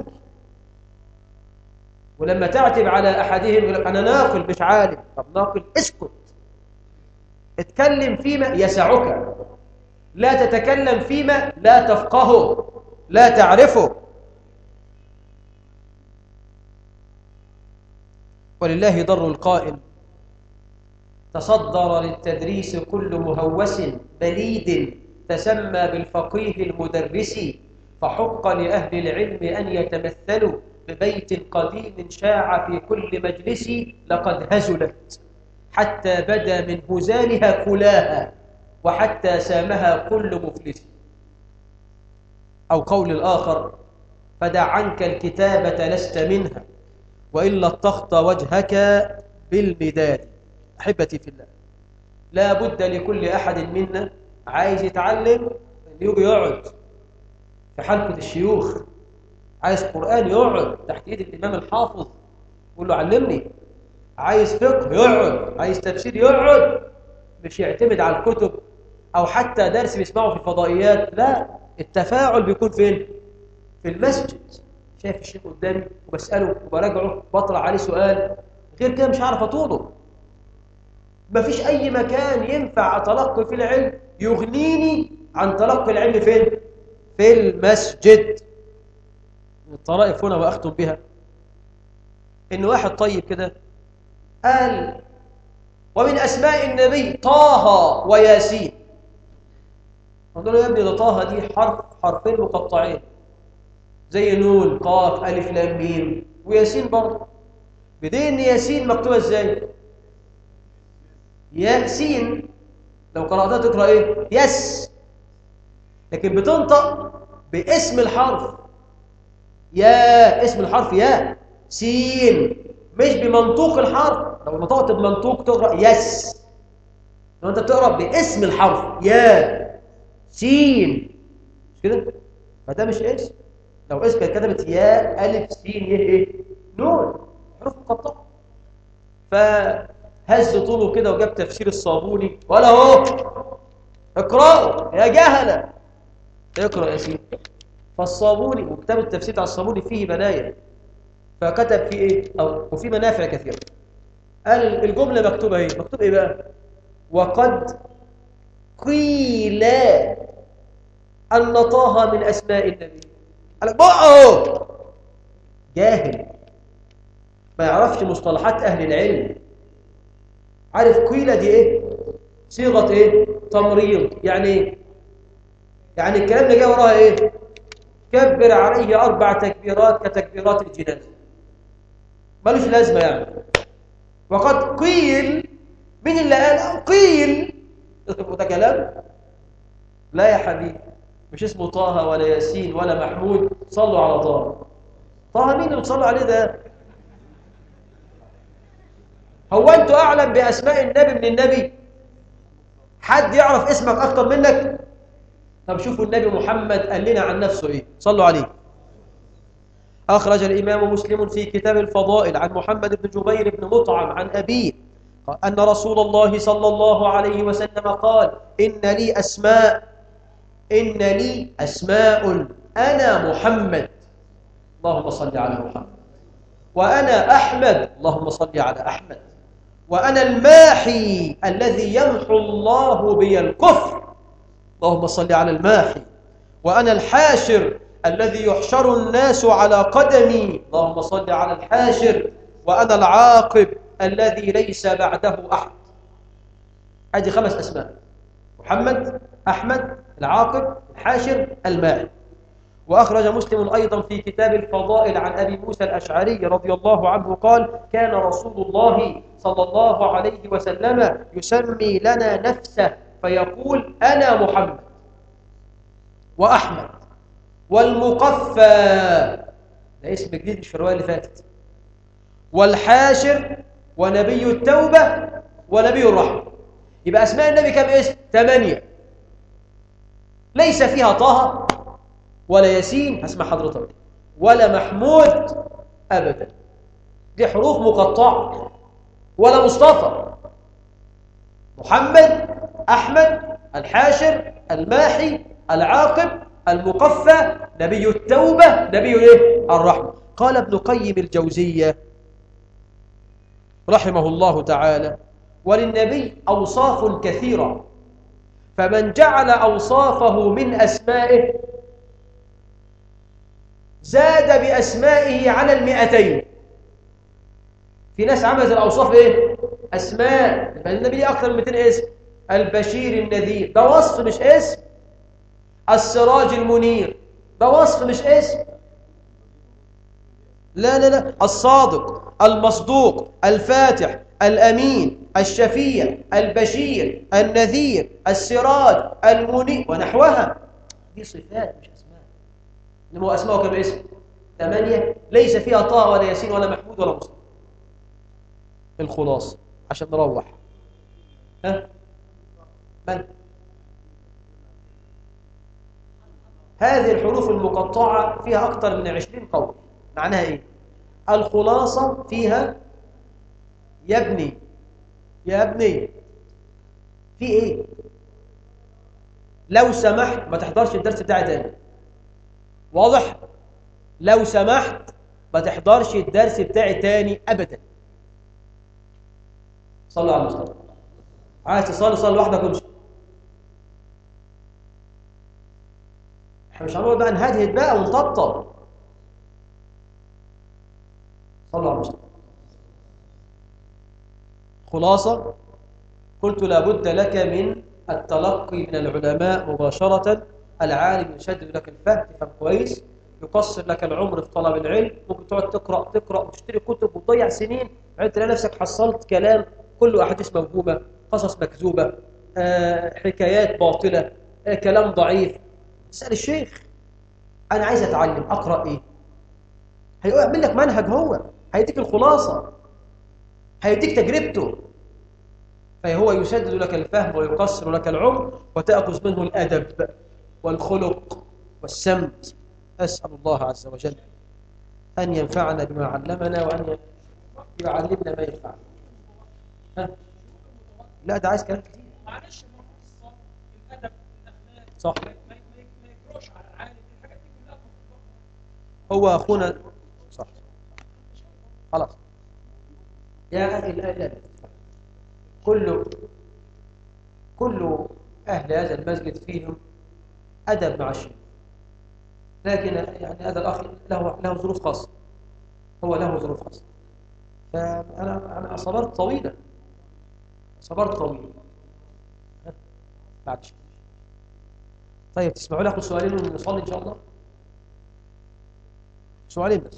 ولما تعتب على احدهم يقول لك انا ناقل مش عالم طب ناقل اسكت اتكلم فيما يسعك لا تتكلم فيما لا تفقهه لا تعرفه ولله ضر القائل تصدر للتدريس كل مهوس بليد تسمى بالفقيه المدرس فحق لأهل العلم أن يتمثلوا ببيت قديم شاع في كل مجلس لقد هزلت حتى بدا من هزالها كلاها وحتى سامها كل مفلس أو قول الآخر فدع عنك الكتابة لست منها وإلا اتخط وجهك بالمداد أحبتي في الله لا بد لكل أحد منا عايز يتعلم أن يجي يقعد في حلقة الشيوخ عايز قرآن يقعد تحت إيد الإمام الحافظ يقول له علمني عايز فقه يقعد عايز تفسير يقعد مش يعتمد على الكتب أو حتى درس بيسمعه في الفضائيات لا التفاعل بيكون فين؟ في المسجد شايف الشيخ قدامي وبسأله وبراجعه بطلع عليه سؤال غير كده مش عارف أطوله مفيش أي مكان ينفع أتلقي فيه العلم يغنيني عن تلقي العلم فين؟ في المسجد الطرائف هنا وأختم بها إن واحد طيب كده قال ومن أسماء النبي طه وياسين قالوا له يا ابني ده طه دي حرف حرفين مقطعين زي نون قاف ألف لام ميم وياسين برضه بدين ياسين مكتوبة ازاي ياسين لو قرأتها تقرأ ايه يس لكن بتنطق باسم الحرف يا اسم الحرف يا سين مش بمنطوق الحرف لو نطقت بمنطوق تقرأ يس لو انت بتقرأ باسم الحرف يا سين مش كده فده مش اسم لو اسم كانت كتبت يا الف سين يه ايه نون حروف مقطعه فهز طوله كده وجاب تفسير الصابوني ولا اهو اقرأوا يا جهله اقرأ يا سيدي فالصابوني وكتاب التفسير على الصابوني فيه بنايا فكتب فيه ايه او وفي منافع كثيره قال الجمله مكتوبه ايه مكتوب ايه بقى وقد قيل ان طه من اسماء النبي قال بقى جاهل ما يعرفش مصطلحات اهل العلم عارف قيل دي ايه صيغه ايه تمريض يعني ايه يعني الكلام اللي جاي وراها ايه كبر عليه اربع تكبيرات كتكبيرات الجنازه ملوش لازمه يعني وقد قيل مين اللي قال قيل ده كلام لا يا حبيبي مش اسمه طه ولا ياسين ولا محمود صلوا على طه طه مين اللي بتصلوا عليه ده هو أنتوا أعلم بأسماء النبي من النبي حد يعرف اسمك أكتر منك طب شوفوا النبي محمد قال لنا عن نفسه إيه صلوا عليه أخرج الإمام مسلم في كتاب الفضائل عن محمد بن جبير بن مطعم عن أبيه أن رسول الله صلى الله عليه وسلم قال إن لي أسماء إن لي أسماء أنا محمد اللهم صل على محمد وأنا أحمد اللهم صل على أحمد وأنا الماحي الذي يمحو الله بي الكفر اللهم صل على الماحي وأنا الحاشر الذي يحشر الناس على قدمي اللهم صل على الحاشر وأنا العاقب الذي ليس بعده أحد هذه خمس أسماء محمد أحمد العاقب الحاشر الماعي وأخرج مسلم أيضا في كتاب الفضائل عن أبي موسى الأشعري رضي الله عنه قال كان رسول الله صلى الله عليه وسلم يسمي لنا نفسه فيقول أنا محمد وأحمد والمقفى ده اسم جديد مش في الرواية اللي فاتت والحاشر ونبي التوبة ونبي الرحمة يبقى أسماء النبي كم اسم؟ ثمانية ليس فيها طه ولا ياسين هسمع حضرتك ولا محمود أبدا دي حروف مقطعة ولا مصطفى محمد أحمد الحاشر الماحي العاقب المقفى نبي التوبة نبي إيه؟ الرحمة قال ابن قيم الجوزية رحمه الله تعالى وللنبي أوصاف كثيرة فمن جعل أوصافه من أسمائه زاد بأسمائه على المئتين في ناس عملت الأوصاف إيه؟ أسماء يبقى النبي ليه أكثر من 200 اسم البشير النذير ده وصف مش اسم السراج المنير ده وصف مش اسم لا لا لا الصادق المصدوق الفاتح الأمين الشفيع البشير النذير السراج المنير ونحوها دي صفات مش أسماء إنما هو أسماءه كم اسم ثمانية ليس فيها طاء ولا ياسين ولا محمود ولا مصطفى الخلاصة عشان نروح ها من هذه الحروف المقطعة فيها أكثر من عشرين قول معناها إيه الخلاصة فيها يا ابني يا ابني في إيه لو سمحت ما تحضرش الدرس بتاعي تاني واضح لو سمحت ما تحضرش الدرس بتاعي تاني أبدا صلوا على المصطفى عايز تصلي صلي لوحدك وامشي احنا مش هنقعد بقى نهدهد بقى ونطبطب صلوا على المصطفى خلاصة قلت لابد لك من التلقي من العلماء مباشرة العالم يشدد لك الفهم تفهم كويس يقصر لك العمر في طلب العلم ممكن تقعد تقرأ تقرأ وتشتري كتب وتضيع سنين بعدين تلاقي نفسك حصلت كلام كله أحاديث موهومة قصص مكذوبة آه، حكايات باطلة آه، كلام ضعيف اسأل الشيخ أنا عايز أتعلم أقرأ إيه هيعمل لك منهج هو هيديك الخلاصة هيديك تجربته فهو يسدد لك الفهم ويقصر لك العمر وتأخذ منه الأدب والخلق والسمت أسأل الله عز وجل أن ينفعنا بما علمنا وأن يعلمنا ما ينفعنا ها؟ لا ده عايز كلام كتير معلش المفروض الصبر الادب الاخلاق صح ما ما ما يجروش على العالم الحاجات دي كلها المفروض هو أخونا صح خلاص يا أهل الأدب كل كل أهل هذا المسجد فيهم أدب مع الشيخ لكن يعني هذا الأخ له له ظروف خاصة هو له ظروف خاصة فأنا أنا صبرت طويلا صبرت طويلا ها؟ بعد شيء طيب تسمعوا لكم سؤالين ونصلي إن شاء الله سؤالين بس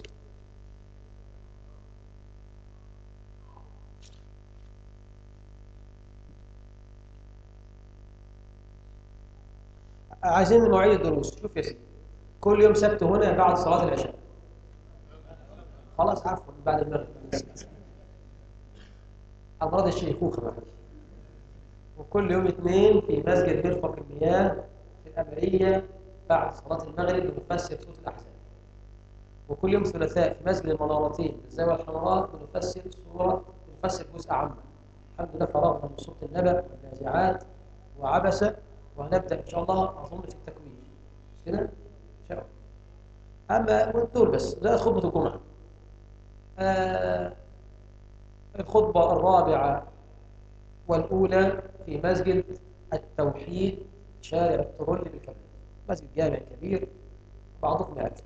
عايزين مواعيد الدروس شوف يا سيدي كل يوم سبت هنا بعد صلاة العشاء خلاص عفوا بعد المغرب أمراض الشيخوخة بقى وكل يوم اثنين في مسجد مرفق المياه في الأمرية بعد صلاة المغرب بنفسر سورة الأحزاب وكل يوم ثلاثاء في مسجد المنارتين الزاوية الحمراء بنفسر سورة بنفسر جزء عامة الحمد لله فرغنا من سورة النبأ والنازعات وعبسة وهنبدأ إن شاء الله أظن في التكوين مش كده؟ إن شاء الله أما دول بس ده خطبة الجمعة آه الخطبة الرابعة والأولى في مسجد التوحيد شارع الترول بالكبير مسجد جامع كبير بعضكم يعرف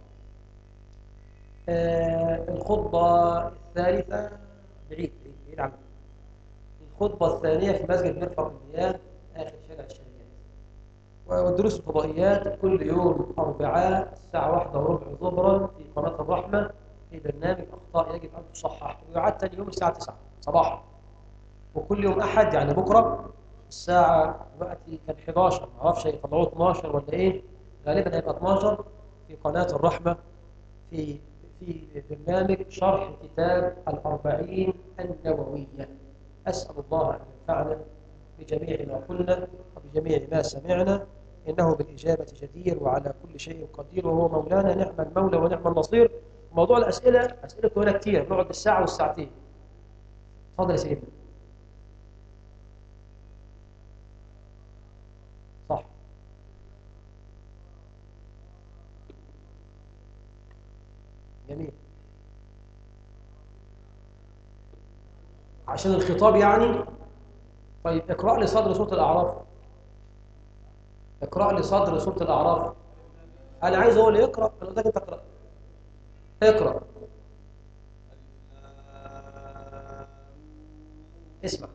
آه الخطبة الثالثة بعيد بعيد بعيد عنه الخطبة الثانية في مسجد مرفق المياه آخر شارع الشركات والدروس الفضائيات كل يوم أربعاء الساعة واحدة وربع ظهرا في قناة الرحمة في برنامج أخطاء يجب أن تصحح ويعاد تاني يوم الساعة 9 صباحا وكل يوم أحد يعني بكرة الساعة دلوقتي كان 11 ما اعرفش يطلعوه 12 ولا إيه غالبا هيبقى 12 في قناة الرحمة في في برنامج شرح كتاب الأربعين النووية أسأل الله أن ينفعنا بجميع ما قلنا وبجميع ما سمعنا إنه بالإجابة جدير وعلى كل شيء قدير وهو مولانا نعم المولى ونعم النصير موضوع الأسئلة أسئلة هنا كتير نقعد بالساعة والساعتين تفضل يا سيدنا صح جميل عشان الخطاب يعني طيب اقرأ لي صدر سورة الأعراف اقرأ لي صدر سورة الأعراف أنا عايز هو اللي يقرأ أنا قلت لك أنت اقرأ اقرأ اسمع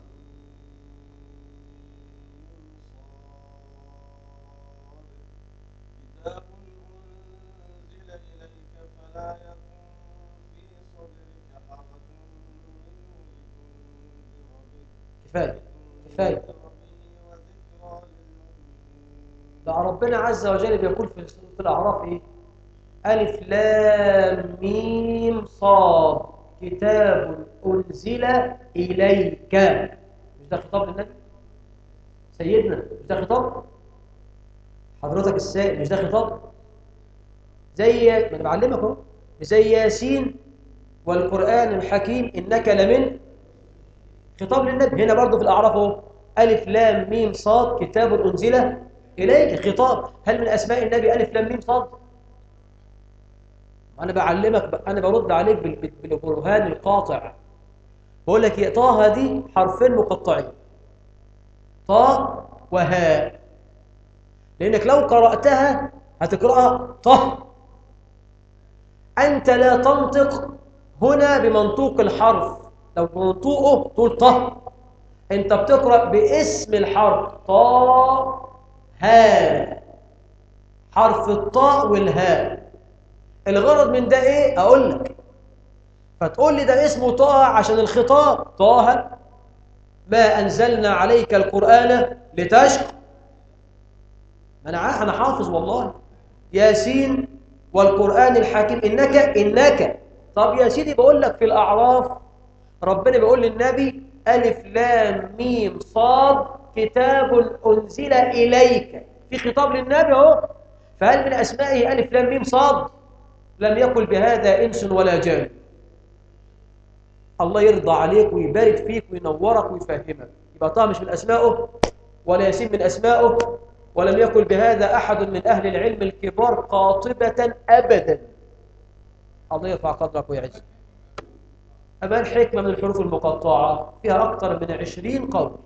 كتاب أنزل إليك فلا يكن في صدرك حرج منه لتنذر به كفاية كفاية لتنذر به وذكرى للمؤمنين ده ربنا عز وجل بيقول في سورة الأعراف إيه؟ ألف لام ميم صاد كتاب أنزل إليك مش ده خطاب للنبي؟ سيدنا مش ده خطاب؟ حضرتك السائل مش ده خطاب؟ زي ما أنا بعلمك أهو زي ياسين والقرآن الحكيم إنك لمن خطاب للنبي هنا برضه في الأعراف أهو ألف لام ميم صاد كتاب أنزل إليك خطاب هل من أسماء النبي ألف لام ميم صاد أنا بعلمك أنا برد عليك بال- بال- بالبرهان القاطع بقول لك يا طه دي حرفين مقطعين طه وهاء لأنك لو قرأتها هتقرأها طه أنت لا تنطق هنا بمنطوق الحرف لو بمنطوقه تقول طه أنت بتقرأ باسم الحرف طه ها حرف الطاء والهاء الغرض من ده ايه اقول لك فتقول لي ده اسمه طه عشان الخطاب طه ما انزلنا عليك القران لتشقى ما انا عارف انا حافظ والله ياسين والقران الحكيم انك انك طب يا سيدي بقول لك في الاعراف ربنا بيقول للنبي ألف لام ميم صاد كتاب أنزل إليك في خطاب للنبي اهو فهل من أسمائه ألف لام ميم صاد لم يقل بهذا إنس ولا جان الله يرضى عليك ويبارك فيك وينورك ويفهمك يبقى طه مش من أسمائه ولا ياسين من أسمائه ولم يقل بهذا أحد من أهل العلم الكبار قاطبة أبدا الله يرفع قدرك ويعزك أما الحكمة من الحروف المقطعة فيها أكثر من عشرين قول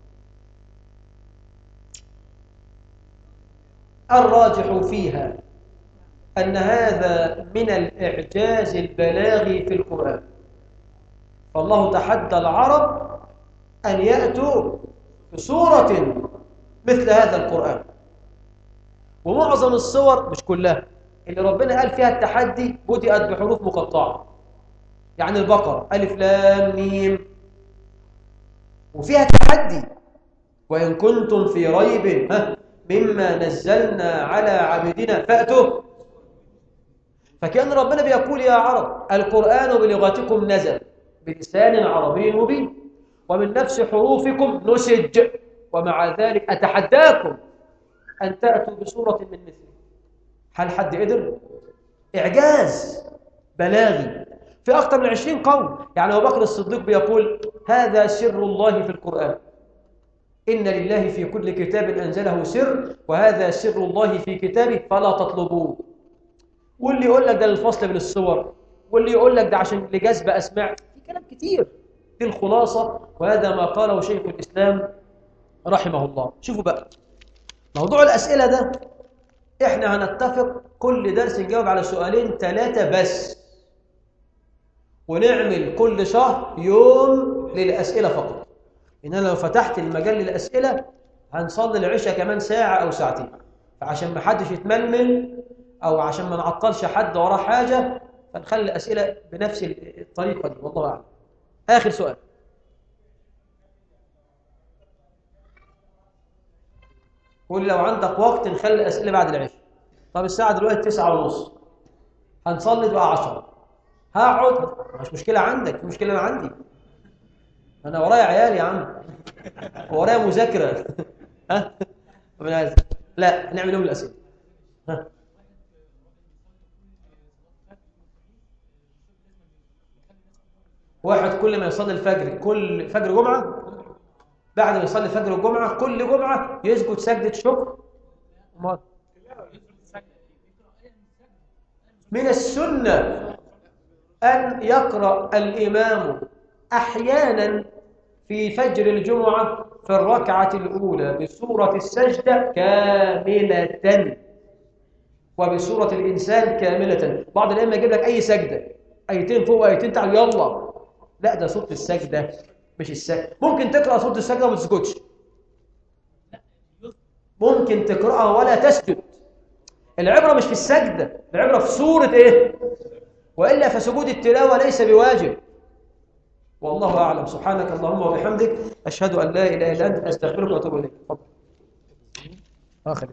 الراجح فيها أن هذا من الإعجاز البلاغي في القرآن فالله تحدى العرب أن يأتوا بسورة مثل هذا القرآن ومعظم الصور مش كلها اللي ربنا قال فيها التحدي بدأت بحروف مقطعة يعني البقرة ألف لام ميم وفيها تحدي وإن كنتم في ريب ها مما نزلنا على عبدنا فأتوا فكأن ربنا بيقول يا عرب القرآن بلغتكم نزل بلسان عربي مبين ومن نفس حروفكم نسج ومع ذلك أتحداكم أن تأتوا بصورة من مثله هل حد قدر؟ إعجاز بلاغي في أكثر من عشرين قول يعني أبو بكر الصديق بيقول هذا سر الله في القرآن إن لله في كل كتاب أنزله سر وهذا سر الله في كتابه فلا تطلبوه واللي يقول لك ده للفصل بين الصور واللي يقول لك ده عشان لجذب أسماع في كلام كتير دي الخلاصة وهذا ما قاله شيخ الإسلام رحمه الله شوفوا بقى موضوع الأسئلة ده إحنا هنتفق كل درس نجاوب على سؤالين ثلاثة بس ونعمل كل شهر يوم للأسئلة فقط إن أنا لو فتحت المجال للأسئلة هنصلي العشاء كمان ساعة أو ساعتين فعشان ما حدش يتململ أو عشان ما نعطلش حد وراه حاجة فنخلي الأسئلة بنفس الطريقة دي والله أعلم آخر سؤال قول لو عندك وقت نخلي الأسئلة بعد العشاء طب الساعة دلوقتي تسعة ونص هنصلي بقى عشرة هقعد مش مشكلة عندك في مشكلة أنا عندي أنا ورايا عيال يا عم ورايا مذاكرة ها ربنا يعزك. لا نعمل يوم الأسئلة ها واحد كل ما يصلي الفجر كل فجر جمعة بعد ما يصلي فجر الجمعة كل جمعة يسجد سجدة شكر أمال؟ من السنة أن يقرأ الإمام أحيانا في فجر الجمعة في الركعة الأولى بسورة السجدة كاملة وبسورة الإنسان كاملة بعض الأئمة يجيب لك أي سجدة آيتين فوق آيتين تحت يلا لا ده سورة السجدة مش السجدة ممكن تقرأ سورة السجدة وما تسجدش ممكن تقرأها ولا تسجد العبرة مش في السجدة العبرة في سورة إيه وإلا فسجود التلاوة ليس بواجب والله أعلم سبحانك اللهم وبحمدك أشهد أن لا إله إلا أنت أستغفرك وأتوب إليك تفضل آخر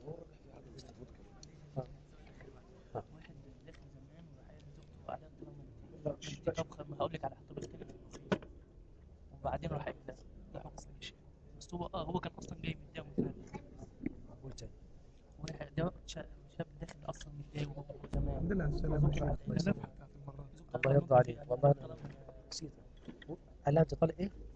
هقول لك على احتمال كده وبعدين راح يبدا ده حكم الشيء بس هو اه هو كان اصلا جاي متضايق من زمان واحد ده شاب شاب داخل اصلا متضايق وهو زمان عندنا السلام الله الله يرضى عليك والله بسيطة هل أنت طالع إيه؟